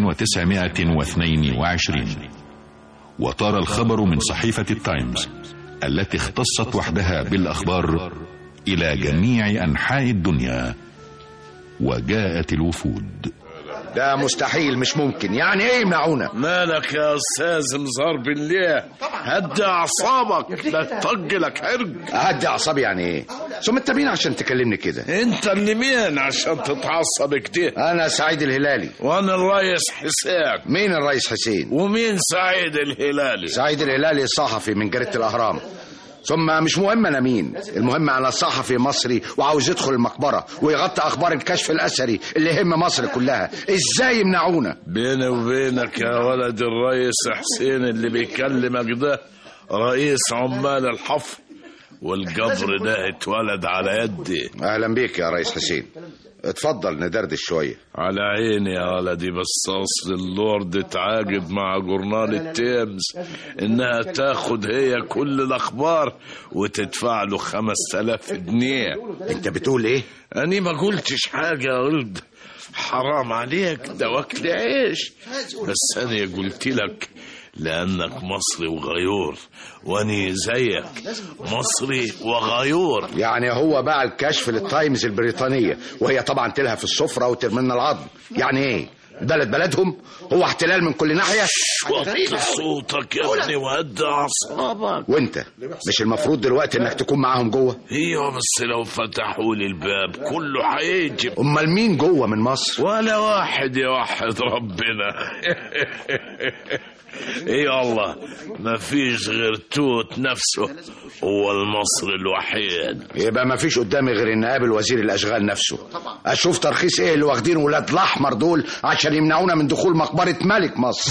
1922 وطار الخبر من صحيفة التايمز التي اختصت وحدها بالأخبار إلى جميع أنحاء الدنيا وجاءت الوفود ده مستحيل مش ممكن يعني ايه يمنعونا مالك يا استاذ مزار بالله هدي اعصابك لا تطجلك حرج اهدي اعصابي يعني ايه ثم انت مين عشان تكلمني كده انت اللي مين عشان تتعصب كده انا سعيد الهلالي وانا الريس حسين مين الرئيس حسين ومين سعيد الهلالي سعيد الهلالي صحفي من جريده الاهرام ثم مش مهم انا مين المهم انا صحفي مصري وعاوز يدخل المقبره ويغطي اخبار الكشف الاثري اللي يهم مصر كلها ازاي يمنعونا بيني وبينك يا ولد الريس حسين اللي بيكلمك ده رئيس عمال الحفر والقبر ده اتولد على يدي اهلا بيك يا ريس حسين اتفضل ندردش شويه على عيني يا ولدي بس اصل اللورد اتعاقد مع جورنال التيمز انها تاخد هي كل الاخبار وتدفع له خمس تلاف جنيه انت بتقول ايه اني ما قلتش حاجه يا ولد حرام عليك ده واكل عيش بس انا قلت لك لانك مصري وغيور واني زيك مصري وغيور يعني هو باع الكشف للتايمز البريطانيه وهي طبعا تلهى في السفره وترمينا العظم يعني ايه بلد بلدهم هو احتلال من كل ناحيه وطي صوتك يا ابني وهدي اعصابك وانت مش المفروض دلوقتي انك تكون معاهم جوه ايوه بس لو فتحوا لي الباب كله هيجي امال مين جوه من مصر ولا واحد يوحد ربنا اي والله ما فيش غير توت نفسه هو المصري الوحيد يبقى ما فيش قدامي غير ان اقابل وزير الاشغال نفسه اشوف ترخيص ايه اللي واخدين ولاد الاحمر دول عشان يمنعونا من دخول مقبره ملك مصر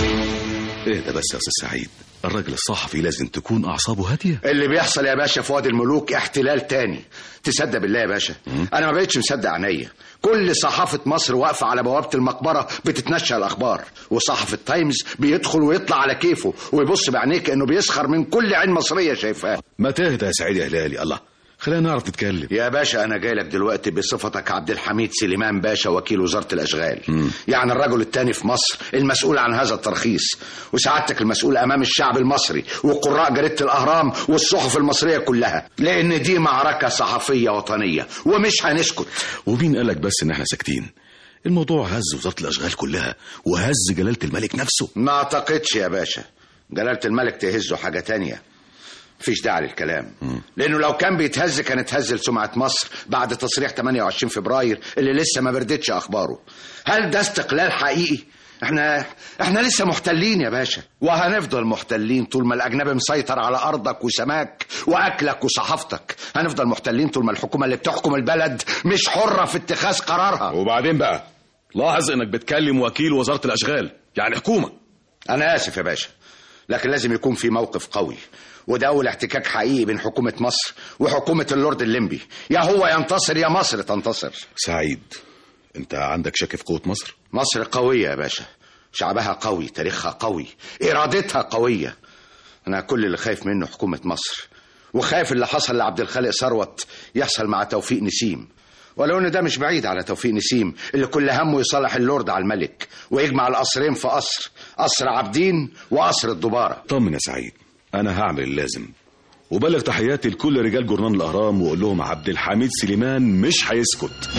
ايه ده بس يا استاذ سعيد الراجل الصحفي لازم تكون اعصابه هاديه اللي بيحصل يا باشا في وادي الملوك احتلال تاني تصدق بالله يا باشا انا ما بقتش مصدق عينيا كل صحافة مصر واقفة على بوابة المقبرة بتتنشى الأخبار وصحف التايمز بيدخل ويطلع على كيفه ويبص بعينيه كأنه بيسخر من كل عين مصرية شايفاه ما تهدى يا سعيد يا هلالي الله خلينا نعرف نتكلم يا باشا أنا جاي لك دلوقتي بصفتك عبد الحميد سليمان باشا وكيل وزارة الأشغال م. يعني الرجل الثاني في مصر المسؤول عن هذا الترخيص وسعادتك المسؤول أمام الشعب المصري وقراء جريدة الأهرام والصحف المصرية كلها لأن دي معركة صحفية وطنية ومش هنسكت ومين قالك بس إن احنا ساكتين الموضوع هز وزارة الأشغال كلها وهز جلالة الملك نفسه ما أعتقدش يا باشا جلالة الملك تهزه حاجة تانية مفيش داعي للكلام لانه لو كان بيتهز كانت هز لسمعه مصر بعد تصريح 28 فبراير اللي لسه ما بردتش اخباره هل ده استقلال حقيقي احنا احنا لسه محتلين يا باشا وهنفضل محتلين طول ما الاجنبي مسيطر على ارضك وسماك واكلك وصحافتك هنفضل محتلين طول ما الحكومه اللي بتحكم البلد مش حره في اتخاذ قرارها وبعدين بقى لاحظ انك بتكلم وكيل وزاره الاشغال يعني حكومه انا اسف يا باشا لكن لازم يكون في موقف قوي وده أول احتكاك حقيقي بين حكومة مصر وحكومة اللورد الليمبي يا هو ينتصر يا مصر تنتصر سعيد انت عندك شك في قوة مصر مصر قوية يا باشا شعبها قوي تاريخها قوي إرادتها قوية أنا كل اللي خايف منه حكومة مصر وخايف اللي حصل لعبد الخالق ثروت يحصل مع توفيق نسيم ولو ان ده مش بعيد على توفيق نسيم اللي كل همه يصالح اللورد على الملك ويجمع القصرين في قصر قصر عابدين وقصر الدبارة طمن يا سعيد انا هعمل اللازم وبلغ تحياتي لكل رجال جورنال الاهرام وقول لهم عبد الحميد سليمان مش هيسكت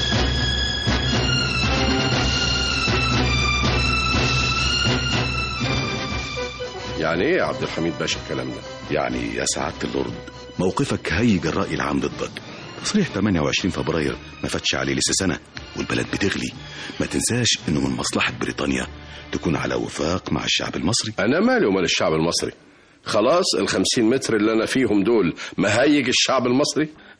يعني ايه يا عبد الحميد باشا الكلام ده يعني يا سعاده اللورد موقفك هيج الراي العام ضدك تصريح 28 فبراير ما فاتش عليه لسه سنه والبلد بتغلي ما تنساش انه من مصلحه بريطانيا تكون على وفاق مع الشعب المصري انا مالي ومال الشعب المصري خلاص الخمسين متر اللي انا فيهم دول مهيج الشعب المصري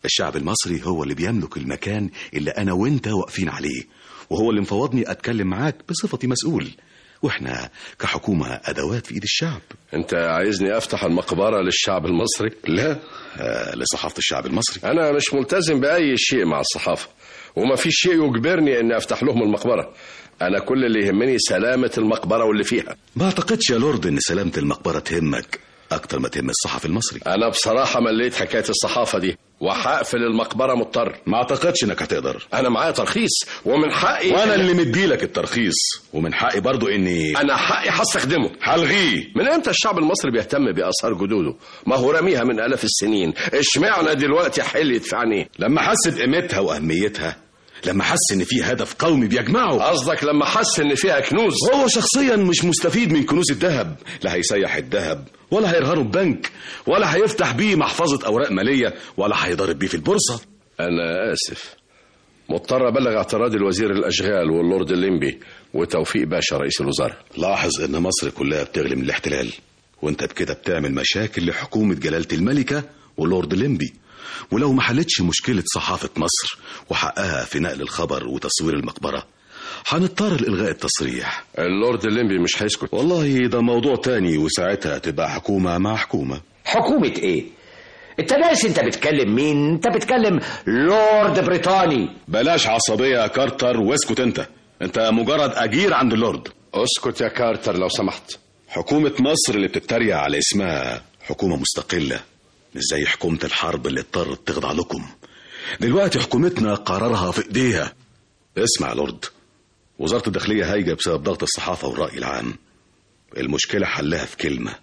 الشعب المصري هو اللي بيملك المكان اللي أنا وإنت واقفين عليه وهو اللي مفوضني أتكلم معاك بصفتي مسؤول وإحنا كحكومة أدوات في إيد الشعب انت عايزني افتح المقبرة للشعب المصري لا آه لصحافة الشعب المصري انا مش ملتزم باي شيء مع الصحافة وما في شيء يجبرني اني افتح لهم المقبرة انا كل اللي يهمني سلامة المقبرة واللي فيها ما أعتقدش يا لورد إن سلامة المقبرة تهمك أكتر ما تهم الصحفي المصري انا بصراحة مليت حكاية الصحافة دي وهقفل المقبرة مضطر ما أعتقدش إنك هتقدر انا معايا ترخيص ومن حقي وأنا اللي مديلك الترخيص ومن حقي برضو إني انا حقي هستخدمه هلغيه من امتى الشعب المصري بيهتم باثار جدوده ما هو راميها من الاف السنين اشمعنى دلوقتي حلت في عينيه لما حس بقيمتها وأهميتها لما حس إن في هدف قومي بيجمعه قصدك لما حس ان فيها كنوز هو شخصيا مش مستفيد من كنوز الذهب لا هيسيح الذهب ولا هيرهنه ببنك ولا هيفتح بيه محفظة أوراق مالية ولا هيضرب بيه في البورصة انا اسف مضطر ابلغ اعتراض الوزير الاشغال واللورد الليمبي وتوفيق باشا رئيس الوزراء لاحظ ان مصر كلها بتغلي من الاحتلال وانت بكده بتعمل مشاكل لحكومة جلالة الملكة ولورد ليمبي ولو ما حلتش مشكلة صحافة مصر وحقها في نقل الخبر وتصوير المقبرة هنضطر لإلغاء التصريح اللورد الليمبي مش هيسكت والله ده موضوع تاني وساعتها تبقى حكومة مع حكومة حكومة ايه؟ انت ناس انت بتكلم مين؟ انت بتكلم لورد بريطاني بلاش عصبية يا كارتر واسكت انت انت مجرد أجير عند اللورد اسكت يا كارتر لو سمحت حكومة مصر اللي بتتريق على اسمها حكومة مستقلة مش زي حكومة الحرب اللي اضطرت تخضع لكم دلوقتي حكومتنا قرارها في ايديها اسمع يا لورد وزارة الداخلية هايجة بسبب ضغط الصحافة والرأي العام المشكلة حلها في كلمة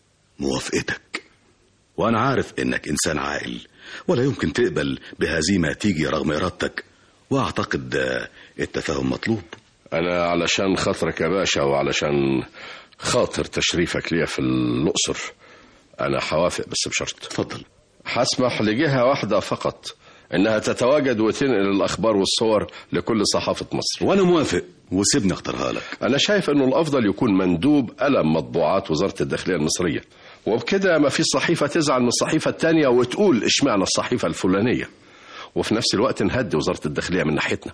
موافقتك وأنا عارف إنك إنسان عاقل ولا يمكن تقبل بهزيمة تيجي رغم إرادتك وأعتقد آه، التفاهم مطلوب انا علشان خاطرك يا باشا وعلشان خاطر تشريفك ليا في الاقصر انا هوافق بس بشرط اتفضل هسمح لجهه واحده فقط انها تتواجد وتنقل الاخبار والصور لكل صحافه مصر وأنا موافق وسيبني أختارها لك انا شايف انه الافضل يكون مندوب قلم مطبوعات وزاره الداخليه المصريه وبكده ما في صحيفه تزعل من الصحيفه التانية وتقول اشمعنى الصحيفه الفلانيه وفي نفس الوقت نهدي وزاره الداخليه من ناحيتنا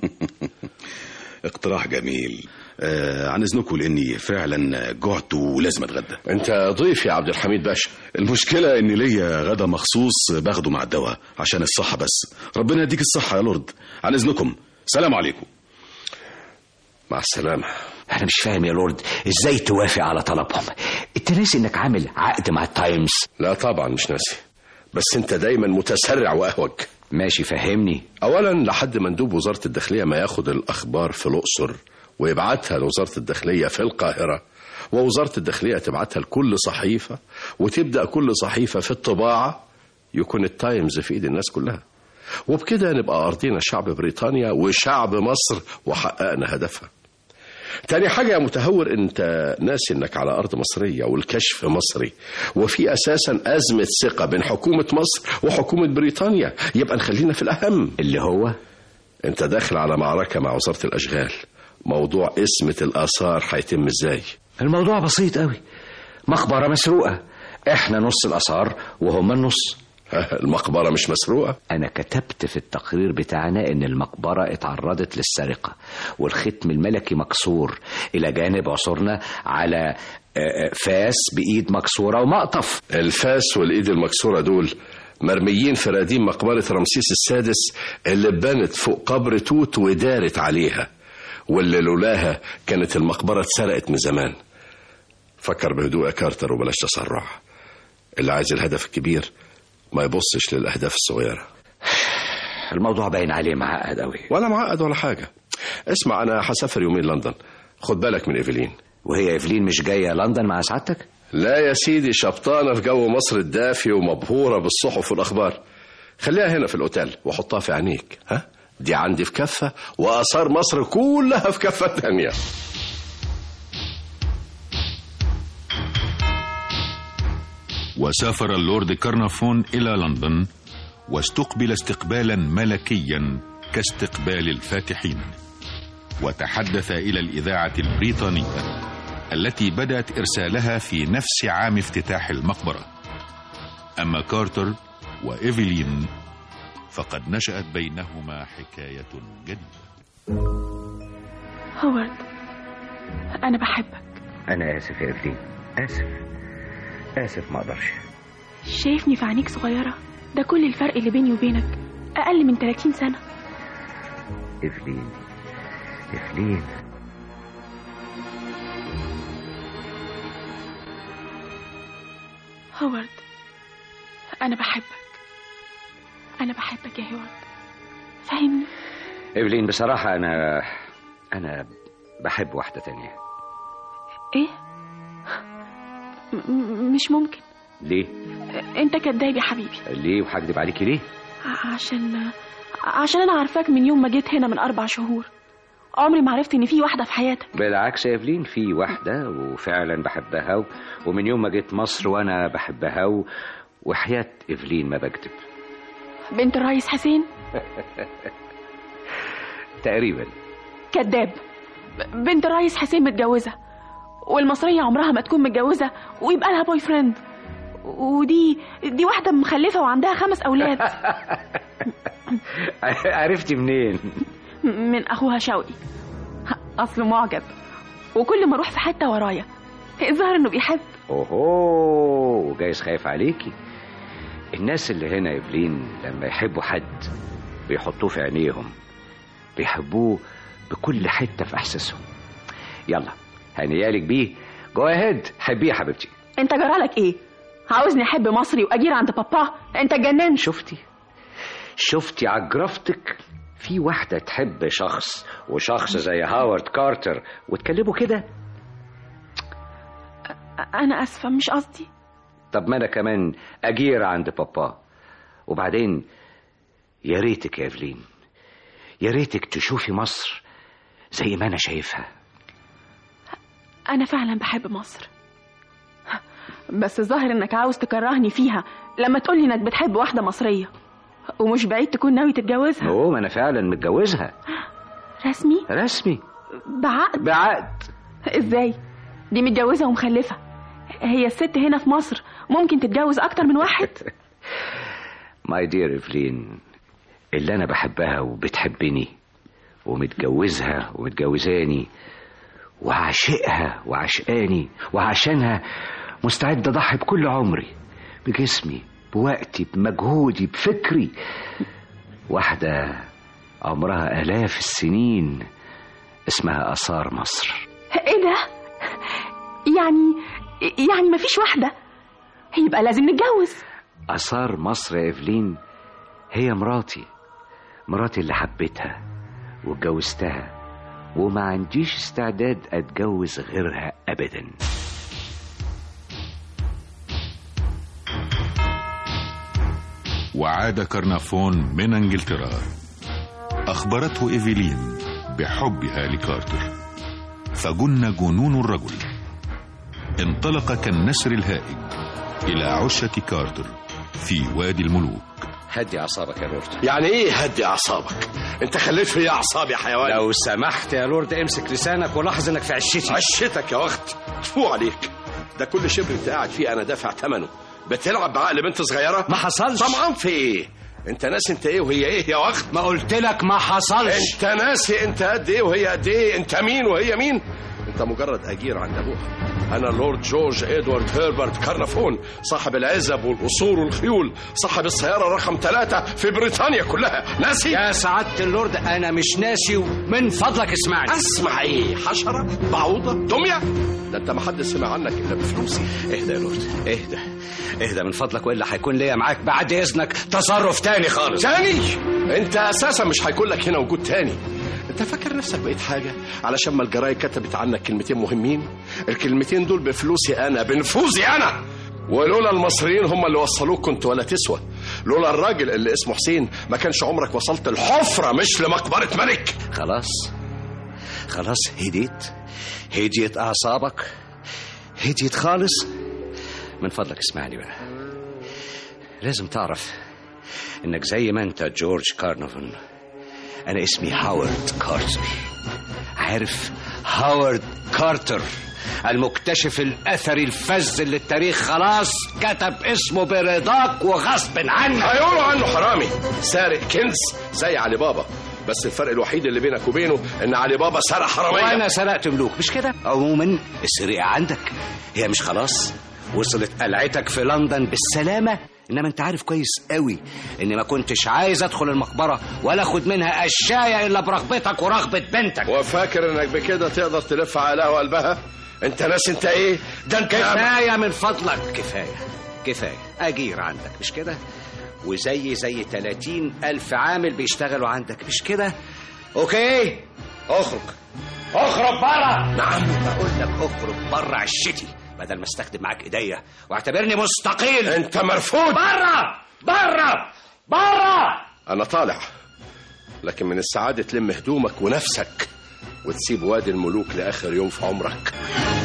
اقتراح جميل آه عن إذنكم لأني فعلا جعت ولازم أتغدى انت ضيف يا عبد الحميد باشا المشكلة إن ليا غدا مخصوص باخده مع الدواء عشان الصحة بس ربنا يديك الصحة يا لورد عن إذنكم سلام عليكم مع السلامه انا مش فاهم يا لورد ازاي توافق على طلبهم انت ناسي انك عامل عقد مع التايمز لا طبعا مش ناسي بس انت دايما متسرع واهوج ماشي فهمني اولا لحد مندوب وزاره الداخليه ما ياخد الاخبار في الاقصر ويبعتها لوزاره الداخليه في القاهره ووزاره الداخليه تبعتها لكل صحيفه وتبدا كل صحيفه في الطباعه يكون التايمز في ايد الناس كلها وبكده نبقى ارضينا شعب بريطانيا وشعب مصر وحققنا هدفها تاني حاجة يا متهور انت ناسي انك على ارض مصرية والكشف مصري وفي اساسا ازمة ثقة بين حكومة مصر وحكومة بريطانيا يبقى نخلينا في الاهم اللي هو انت داخل على معركة مع وزارة الاشغال موضوع اسمة الاثار هيتم ازاي الموضوع بسيط قوي مقبرة مسروقة احنا نص الاثار وهم النص المقبرة مش مسروقة أنا كتبت في التقرير بتاعنا إن المقبرة اتعرضت للسرقة والختم الملكي مكسور إلى جانب عثورنا على آه، آه، فاس بإيد مكسورة ومقطف الفاس والايد المكسورة دول مرميين في رديم مقبرة رمسيس السادس اللي اتبنت فوق قبر توت ودارت عليها واللي لولاها كانت المقبرة اتسرقت من زمان فكر بهدوء يا كارتر وبلاش تسرع اللي عايز الهدف الكبير ما يبصش للأهداف الصغيرة الموضوع باين عليه معقد قوي ولا معقد ولا حاجة اسمع أنا هسافر يومين لندن خد بالك من إيفلين وهي إيفلين مش جاية لندن مع سعادتك؟ لا يا سيدي شبطانة في جو مصر الدافي ومبهورة بالصحف والأخبار خليها هنا في الأوتيل وحطها في عينيك ها دي عندي في كفة وآثار مصر كلها في كفة تانية وسافر اللورد كارنافون إلى لندن واستقبل استقبالا ملكيا كاستقبال الفاتحين وتحدث إلى الإذاعة البريطانية التي بدأت إرسالها في نفس عام افتتاح المقبرة أما كارتر وإيفلين فقد نشأت بينهما حكاية جديدة هوارد أنا بحبك أنا آسف يا إفلين آسف آسف ما أقدرش شايفني في عينيك صغيرة ده كل الفرق اللي بيني وبينك أقل من 30 سنة إفلين إفلين هوارد أنا بحبك أنا بحبك يا هوارد فاهمني إفلين بصراحة أنا أنا بحب واحدة تانية إيه م- م- مش ممكن ليه؟ أنت كداب يا حبيبي ليه وهكدب عليكي ليه؟ ع- عشان عشان أنا عارفاك من يوم ما جيت هنا من أربع شهور عمري ما عرفت إن في واحدة في حياتك بالعكس يا إفلين في واحدة وفعلا بحبها و... ومن يوم ما جيت مصر وأنا بحبها و... وحياة إفلين ما بكذب بنت الرئيس حسين تقريبا كداب ب- بنت الرئيس حسين متجوزة والمصرية عمرها ما تكون متجوزة ويبقى لها بوي فريند ودي دي واحدة مخلفة وعندها خمس أولاد عرفتي منين؟ من أخوها شوقي أصله معجب وكل ما أروح في حتة ورايا الظاهر إنه بيحب اوهو جايز خايف عليكي الناس اللي هنا يا إفلين لما يحبوا حد بيحطوه في عينيهم بيحبوه بكل حتة في إحساسهم يلا هنيالك بيه جو اهيد حبيه يا حبيبتي أنت جرالك إيه؟ عاوزني أحب مصري وأجير عند بابا أنت اتجننت شفتي شفتي عجرفتك في واحدة تحب شخص وشخص زي هاورد كارتر وتكلموا كده أنا آسفة مش قصدي طب ما انا كمان اجير عند بابا وبعدين يا ريتك يا ايفلين يا ريتك تشوفي مصر زي ما انا شايفها أنا فعلا بحب مصر بس الظاهر إنك عاوز تكرهني فيها لما تقولي إنك بتحب واحدة مصرية ومش بعيد تكون ناوي تتجوزها هو ما انا فعلا متجوزها رسمي رسمي بعقد بعقد ازاي دي متجوزة ومخلفة هي الست هنا في مصر ممكن تتجوز أكتر من واحد ماي دير ايفلين اللي انا بحبها وبتحبني ومتجوزها ومتجوزاني وعاشقها وعشقاني وعشانها مستعد اضحي بكل عمري بجسمي بوقتي بمجهودي بفكري واحدة عمرها آلاف السنين اسمها آثار مصر ايه ده يعني يعني مفيش واحدة يبقى لازم نتجوز آثار مصر يا إيفلين هي مراتي مراتي اللي حبيتها واتجوزتها وما عنديش استعداد أتجوز غيرها أبدا وعاد كرنافون من انجلترا اخبرته ايفيلين بحبها لكارتر فجن جنون الرجل انطلق كالنسر الهائج الى عشة كارتر في وادي الملوك هدي أعصابك يا لورد يعني ايه هدي اعصابك انت خليت في اعصاب يا حيوان لو سمحت يا لورد امسك لسانك ولاحظ انك في عشتي عشتك يا وقت فو عليك ده كل شبر انت قاعد فيه انا دافع ثمنه بتلعب بعقل بنت صغيره ما حصلش طمعان في ايه انت ناسي انت ايه وهي ايه يا وقت ما قلت لك ما حصلش انت ناسي انت قد ايه وهي قد ايه انت مين وهي مين انت مجرد اجير عند ابوها انا لورد جورج ادوارد هيربرت كارنافون صاحب العزب والقصور والخيول صاحب السياره رقم ثلاثة في بريطانيا كلها ناسي يا سعادة اللورد أنا مش ناسي ومن فضلك اسمعني اسمع ايه حشره بعوضه دميه ده انت ما حد سمع عنك الا بفلوسي اهدى يا لورد اهدى اهدى من فضلك والا هيكون ليا معاك بعد اذنك تصرف تاني خالص تاني انت اساسا مش هيكون لك هنا وجود تاني انت فاكر نفسك بقيت حاجه علشان ما الجرايد كتبت عنك كلمتين مهمين الكلمتين دول بفلوسي انا بنفوذي انا ولولا المصريين هم اللي وصلوك كنت ولا تسوى لولا الراجل اللي اسمه حسين ما كانش عمرك وصلت الحفره مش لمقبره ملك خلاص خلاص هديت هديت اعصابك هديت خالص من فضلك اسمعني بقى لازم تعرف انك زي ما انت جورج كارنوفن انا اسمي هاورد كارتر عارف هاورد كارتر المكتشف الأثري الفذ اللي التاريخ خلاص كتب اسمه برضاك وغصب عنك هيقولوا عنه حرامي سارق كنز زي علي بابا بس الفرق الوحيد اللي بينك وبينه ان علي بابا سرق حراميه وانا سرقت ملوك مش كده عموما السرقه عندك هي مش خلاص وصلت قلعتك في لندن بالسلامه انما انت عارف كويس قوي اني ما كنتش عايز ادخل المقبره ولا اخد منها اشياء الا برغبتك ورغبه بنتك وفاكر انك بكده تقدر تلف عقلها وقلبها انت ناس انت ايه ده انت كفايه من فضلك كفايه كفايه اجير عندك مش كده وزي زي 30 ألف عامل بيشتغلوا عندك مش كده أوكي اخرج اخرج بره نعم بقول لك اخرج بره عشتي بدل ما استخدم معاك ايديا واعتبرني مستقيل انت مرفوض بره بره بره انا طالع لكن من السعادة تلم هدومك ونفسك وتسيب وادي الملوك لآخر يوم في عمرك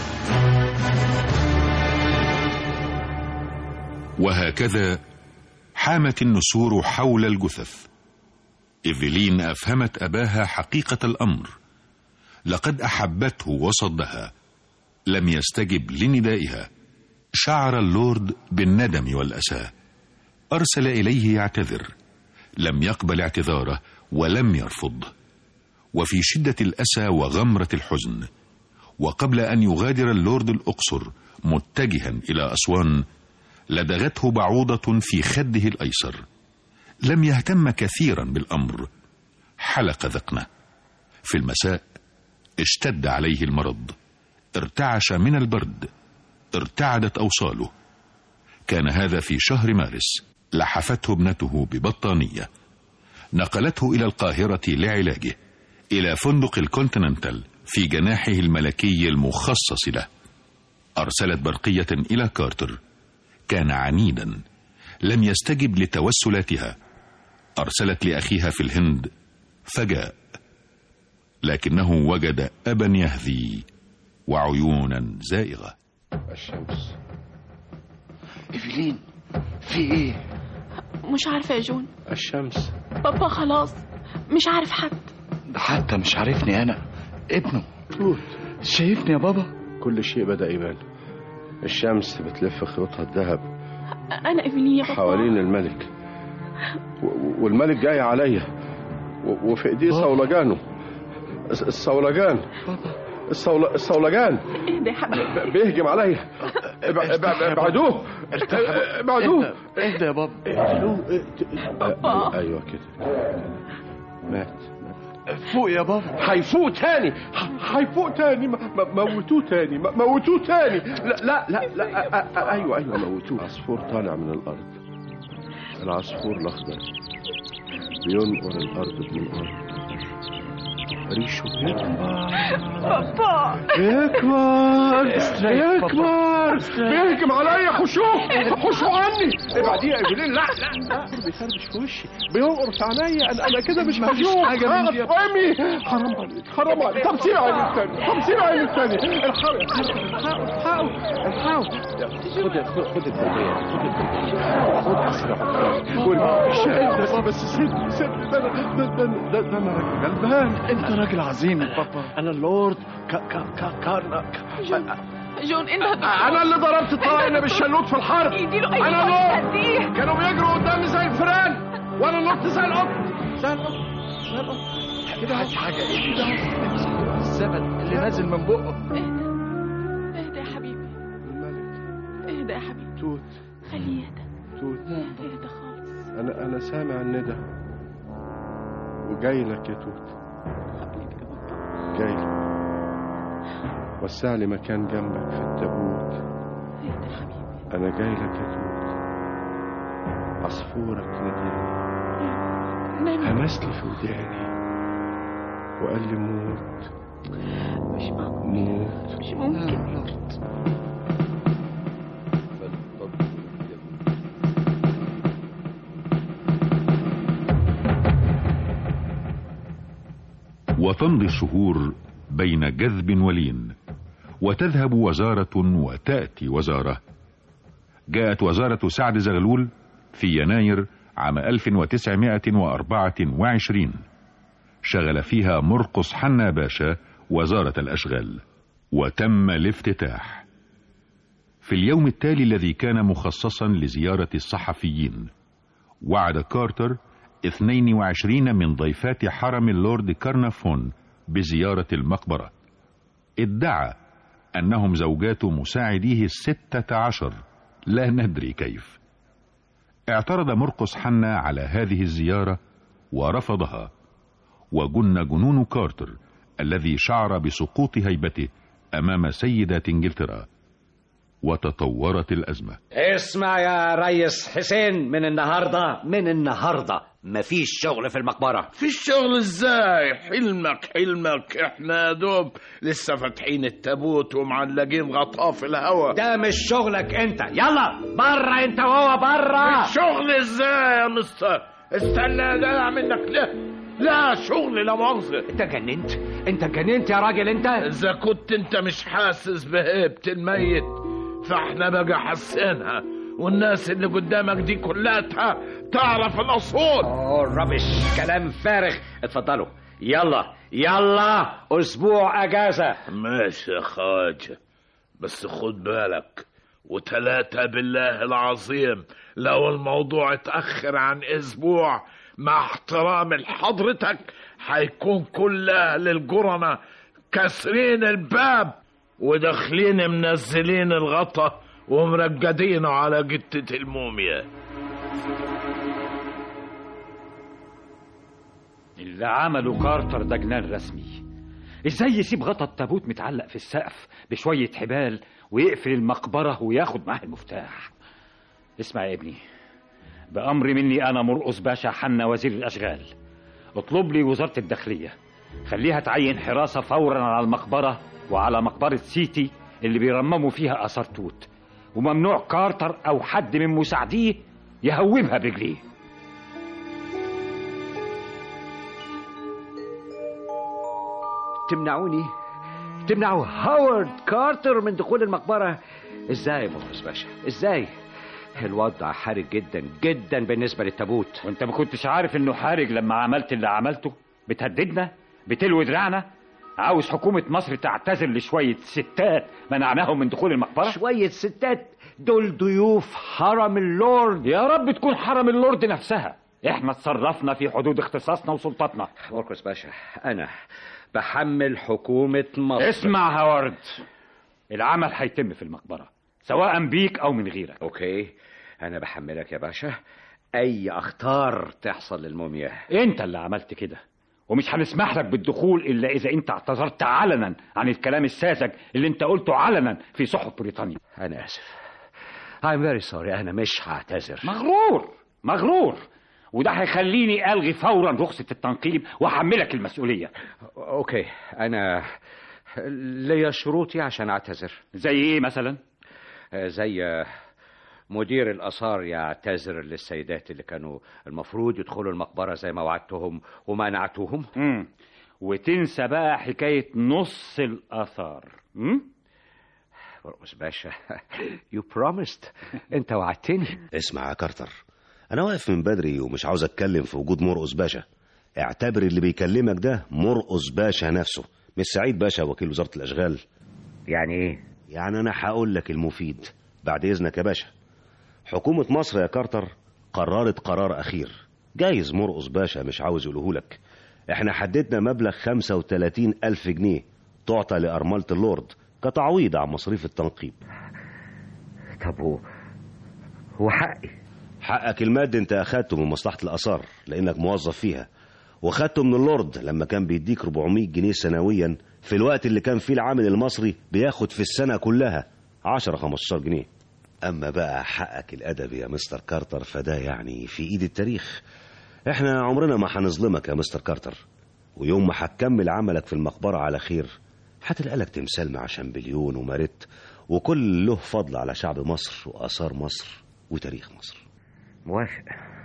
وهكذا حامت النسور حول الجثث إيفلين أفهمت أباها حقيقة الأمر لقد أحبته وصدها لم يستجب لندائها شعر اللورد بالندم والأسى أرسل إليه يعتذر لم يقبل اعتذاره ولم يرفض وفي شدة الأسى وغمرة الحزن وقبل أن يغادر اللورد الأقصر متجها إلى أسوان لدغته بعوضة في خده الأيسر لم يهتم كثيرا بالأمر حلق ذقنه في المساء اشتد عليه المرض ارتعش من البرد ارتعدت أوصاله كان هذا في شهر مارس لحفته ابنته ببطانية نقلته إلى القاهرة لعلاجه إلى فندق الكونتيننتال في جناحه الملكي المخصص له أرسلت برقية إلى كارتر كان عنيدا لم يستجب لتوسلاتها أرسلت لأخيها في الهند فجاء لكنه وجد أبا يهذي وعيونا زائغة الشمس إيفلين في إيه؟ مش عارفة يا جون الشمس بابا خلاص مش عارف حد ده حتى مش عارفني أنا ابنه توت شايفني يا بابا كل شيء بدأ يبان الشمس بتلف خيوطها الذهب أنا إيفلين يا بابا حوالين الملك و- والملك جاي عليا و- وفي ايديه صولجانه الس- الصولجان الصول... الصولجان اهدى يا حبيبي بيهجم عليا ابع- ابع- ابعدوه ابعدوه اهدى يا بابا آه، ايوه كده مات فوق يا بابا هيفوق تاني ح- هيفوق تاني م- م- موتوه تاني م- موتوه تاني لا لا لا, لا أ- أ- أ- ايوه ايوه موتوه عصفور طالع من الارض العصفور الاخضر بينقر الارض بمنقار ريشه بيكبر بابا بيكبر استريح بابا. بيكبر استريح. بيهجم عليا حشوه حشوه عني ابعديه يا ايفلين لا لا لا بيخربش في وشي بينقر في عينيا انا انا كده مش مفيش هشوف حاجة من دي. افهمي حرام عليك حرام عليك طب سيب عيني الثاني طب سيب عيني الثاني الحقوا الحقوا الحقوا الحقوا خد خد خد التربيه خد التربيه خد اسرع الشاهد بس بس سيبني سيبني ده انا ده ده ده ده انا راجل غلبان انت راجل عظيم يا بابا انا اللورد كا كا كا كارناك جون انت هتدخل. انا اللي ضربت الطاينه بالشلوت في الحرب يديله أي انا واحد اللورد قديه. كانوا بيجروا قدامي زي الفيران وانا نط زي القط زي القط زي القط كده حاجة حاجة ايه ده؟ الزبد اللي نازل من بقه اهدى يا حبيبي اهدى يا حبيبي توت خليه يهدى توت اهدى خالص انا انا سامع الندى وجاي لك يا توت جاي لك وسع لي مكان جنبك في التابوت اهدى يا حبيبي انا جاي لك يا توت عصفورك ناداني نام همس لي في وداني وقال لي موت مش معقول موت مش ممكن وتمضي الشهور بين جذب ولين وتذهب وزارة وتأتي وزارة جاءت وزارة سعد زغلول في يناير عام 1924 شغل فيها مرقص حنا باشا وزارة الأشغال وتم الافتتاح في اليوم التالي الذي كان مخصصا لزيارة الصحفيين وعد كارتر 22 من ضيفات حرم اللورد كارنافون بزيارة المقبرة ادعى أنهم زوجات مساعديه الستة عشر لا ندري كيف اعترض مرقس حنا على هذه الزيارة ورفضها وجن جنون كارتر الذي شعر بسقوط هيبته أمام سيدات إنجلترا وتطورت الأزمة اسمع يا ريس حسين من النهاردة من النهاردة مفيش شغل في المقبرة في الشغل ازاي حلمك حلمك احنا يا دوب لسه فاتحين التابوت ومعلقين غطاه في الهوا ده مش شغلك انت يلا بره انت وهو بره الشغل ازاي يا مستر استنى يا جدع منك لا لا شغل لا مؤاخذة انت جننت انت جننت يا راجل انت اذا كنت انت مش حاسس بهيبة الميت فاحنا بقى حاسينها والناس اللي قدامك دي كلها تعرف الاصول اوه ربش كلام فارغ اتفضلوا يلا يلا اسبوع اجازه ماشي يا خواجه بس خد بالك وتلاتة بالله العظيم لو الموضوع اتأخر عن أسبوع مع احترام لحضرتك هيكون كل أهل الجرنة كاسرين الباب وداخلين منزلين الغطا ومرقدينه على جتة الموميا اللي عمله كارتر ده جنان رسمي ازاي يسيب غطا التابوت متعلق في السقف بشوية حبال ويقفل المقبرة وياخد معاه المفتاح اسمع يا ابني بأمر مني أنا مرقص باشا حنا وزير الأشغال اطلب لي وزارة الداخلية خليها تعين حراسة فورا على المقبرة وعلى مقبرة سيتي اللي بيرمموا فيها آثار توت وممنوع كارتر أو حد من مساعديه يهوبها برجليه تمنعوني تمنعوا هاورد كارتر من دخول المقبرة ازاي يا مرقص باشا ازاي الوضع حرج جدا جدا بالنسبة للتابوت وانت ما كنتش عارف انه حارج لما عملت اللي عملته بتهددنا بتلوي دراعنا عاوز حكومة مصر تعتذر لشوية ستات منعناهم من دخول المقبرة شوية ستات دول ضيوف حرم اللورد يا رب تكون حرم اللورد نفسها احنا اتصرفنا في حدود اختصاصنا وسلطتنا مركز باشا انا بحمل حكومة مصر اسمع هاورد العمل هيتم في المقبرة سواء بيك او من غيرك اوكي انا بحملك يا باشا اي اخطار تحصل للموميا انت اللي عملت كده ومش هنسمح لك بالدخول الا اذا انت اعتذرت علنا عن الكلام الساذج اللي انت قلته علنا في صحف بريطانيا انا اسف I'm very sorry انا مش هعتذر مغرور مغرور وده هيخليني الغي فورا رخصة التنقيب واحملك المسؤولية اوكي انا ليا شروطي عشان اعتذر زي ايه مثلا زي مدير الآثار يعتذر للسيدات اللي كانوا المفروض يدخلوا المقبرة زي ما وعدتهم ومنعتهم مم. وتنسى بقى حكاية نص الآثار مرقس باشا يو بروميست انت وعدتني اسمع يا كارتر انا واقف من بدري ومش عاوز اتكلم في وجود مرقس باشا اعتبر اللي بيكلمك ده مرقس باشا نفسه مش سعيد باشا وكيل وزارة الأشغال يعني ايه يعني انا هقول لك المفيد بعد اذنك يا باشا حكومة مصر يا كارتر قررت قرار اخير جايز مرقص باشا مش عاوز يقوله لك احنا حددنا مبلغ 35 الف جنيه تعطى لأرملة اللورد كتعويض عن مصاريف التنقيب طب هو هو حقي حقك المادي انت اخدته من مصلحة الآثار لانك موظف فيها واخدته من اللورد لما كان بيديك 400 جنيه سنويا في الوقت اللي كان فيه العامل المصري بياخد في السنة كلها 10 15 جنيه أما بقى حقك الأدبي يا مستر كارتر فده يعني في إيد التاريخ إحنا عمرنا ما هنظلمك يا مستر كارتر ويوم ما هتكمل عملك في المقبرة على خير هتلقى لك تمثال مع شامبليون وماريت وكل له فضل على شعب مصر وآثار مصر وتاريخ مصر موافق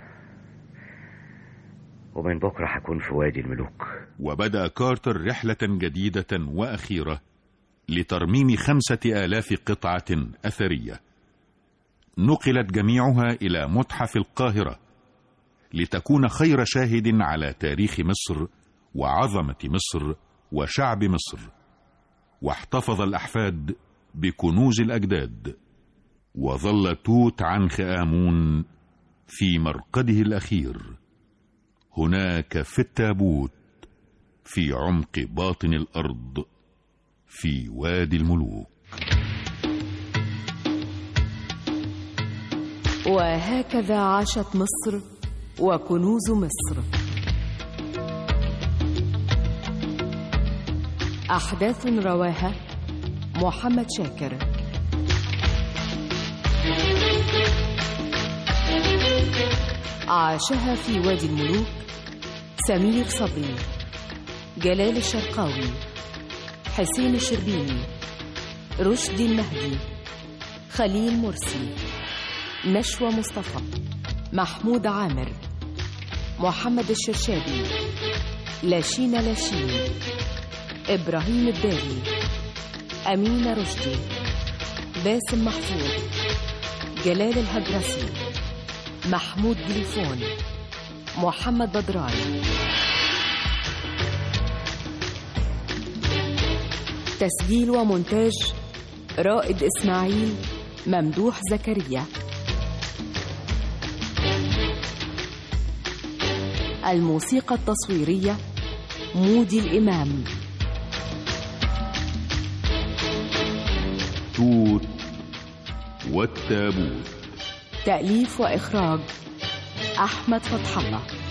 ومن بكرة هكون في وادي الملوك وبدأ كارتر رحلة جديدة وأخيرة لترميم خمسة آلاف قطعة أثرية نقلت جميعها إلى متحف القاهرة لتكون خير شاهد على تاريخ مصر وعظمة مصر وشعب مصر واحتفظ الأحفاد بكنوز الأجداد وظل توت عنخ آمون في مرقده الأخير هناك في التابوت في عمق باطن الأرض في وادي الملوك وهكذا عاشت مصر وكنوز مصر أحداث رواها محمد شاكر عاشها في وادي الملوك سمير صبري جلال الشرقاوي حسين الشربيني رشدي المهدي خليل مرسي نشوى مصطفى محمود عامر محمد الشرشابي لاشينا لاشين إبراهيم الداري أمينة رشدي باسم محفوظ جلال الهجرسي محمود جليفون محمد بدران تسجيل ومونتاج رائد إسماعيل ممدوح زكريا الموسيقى التصويرية مودي الإمام توت والتابوت تأليف وإخراج أحمد فتح الله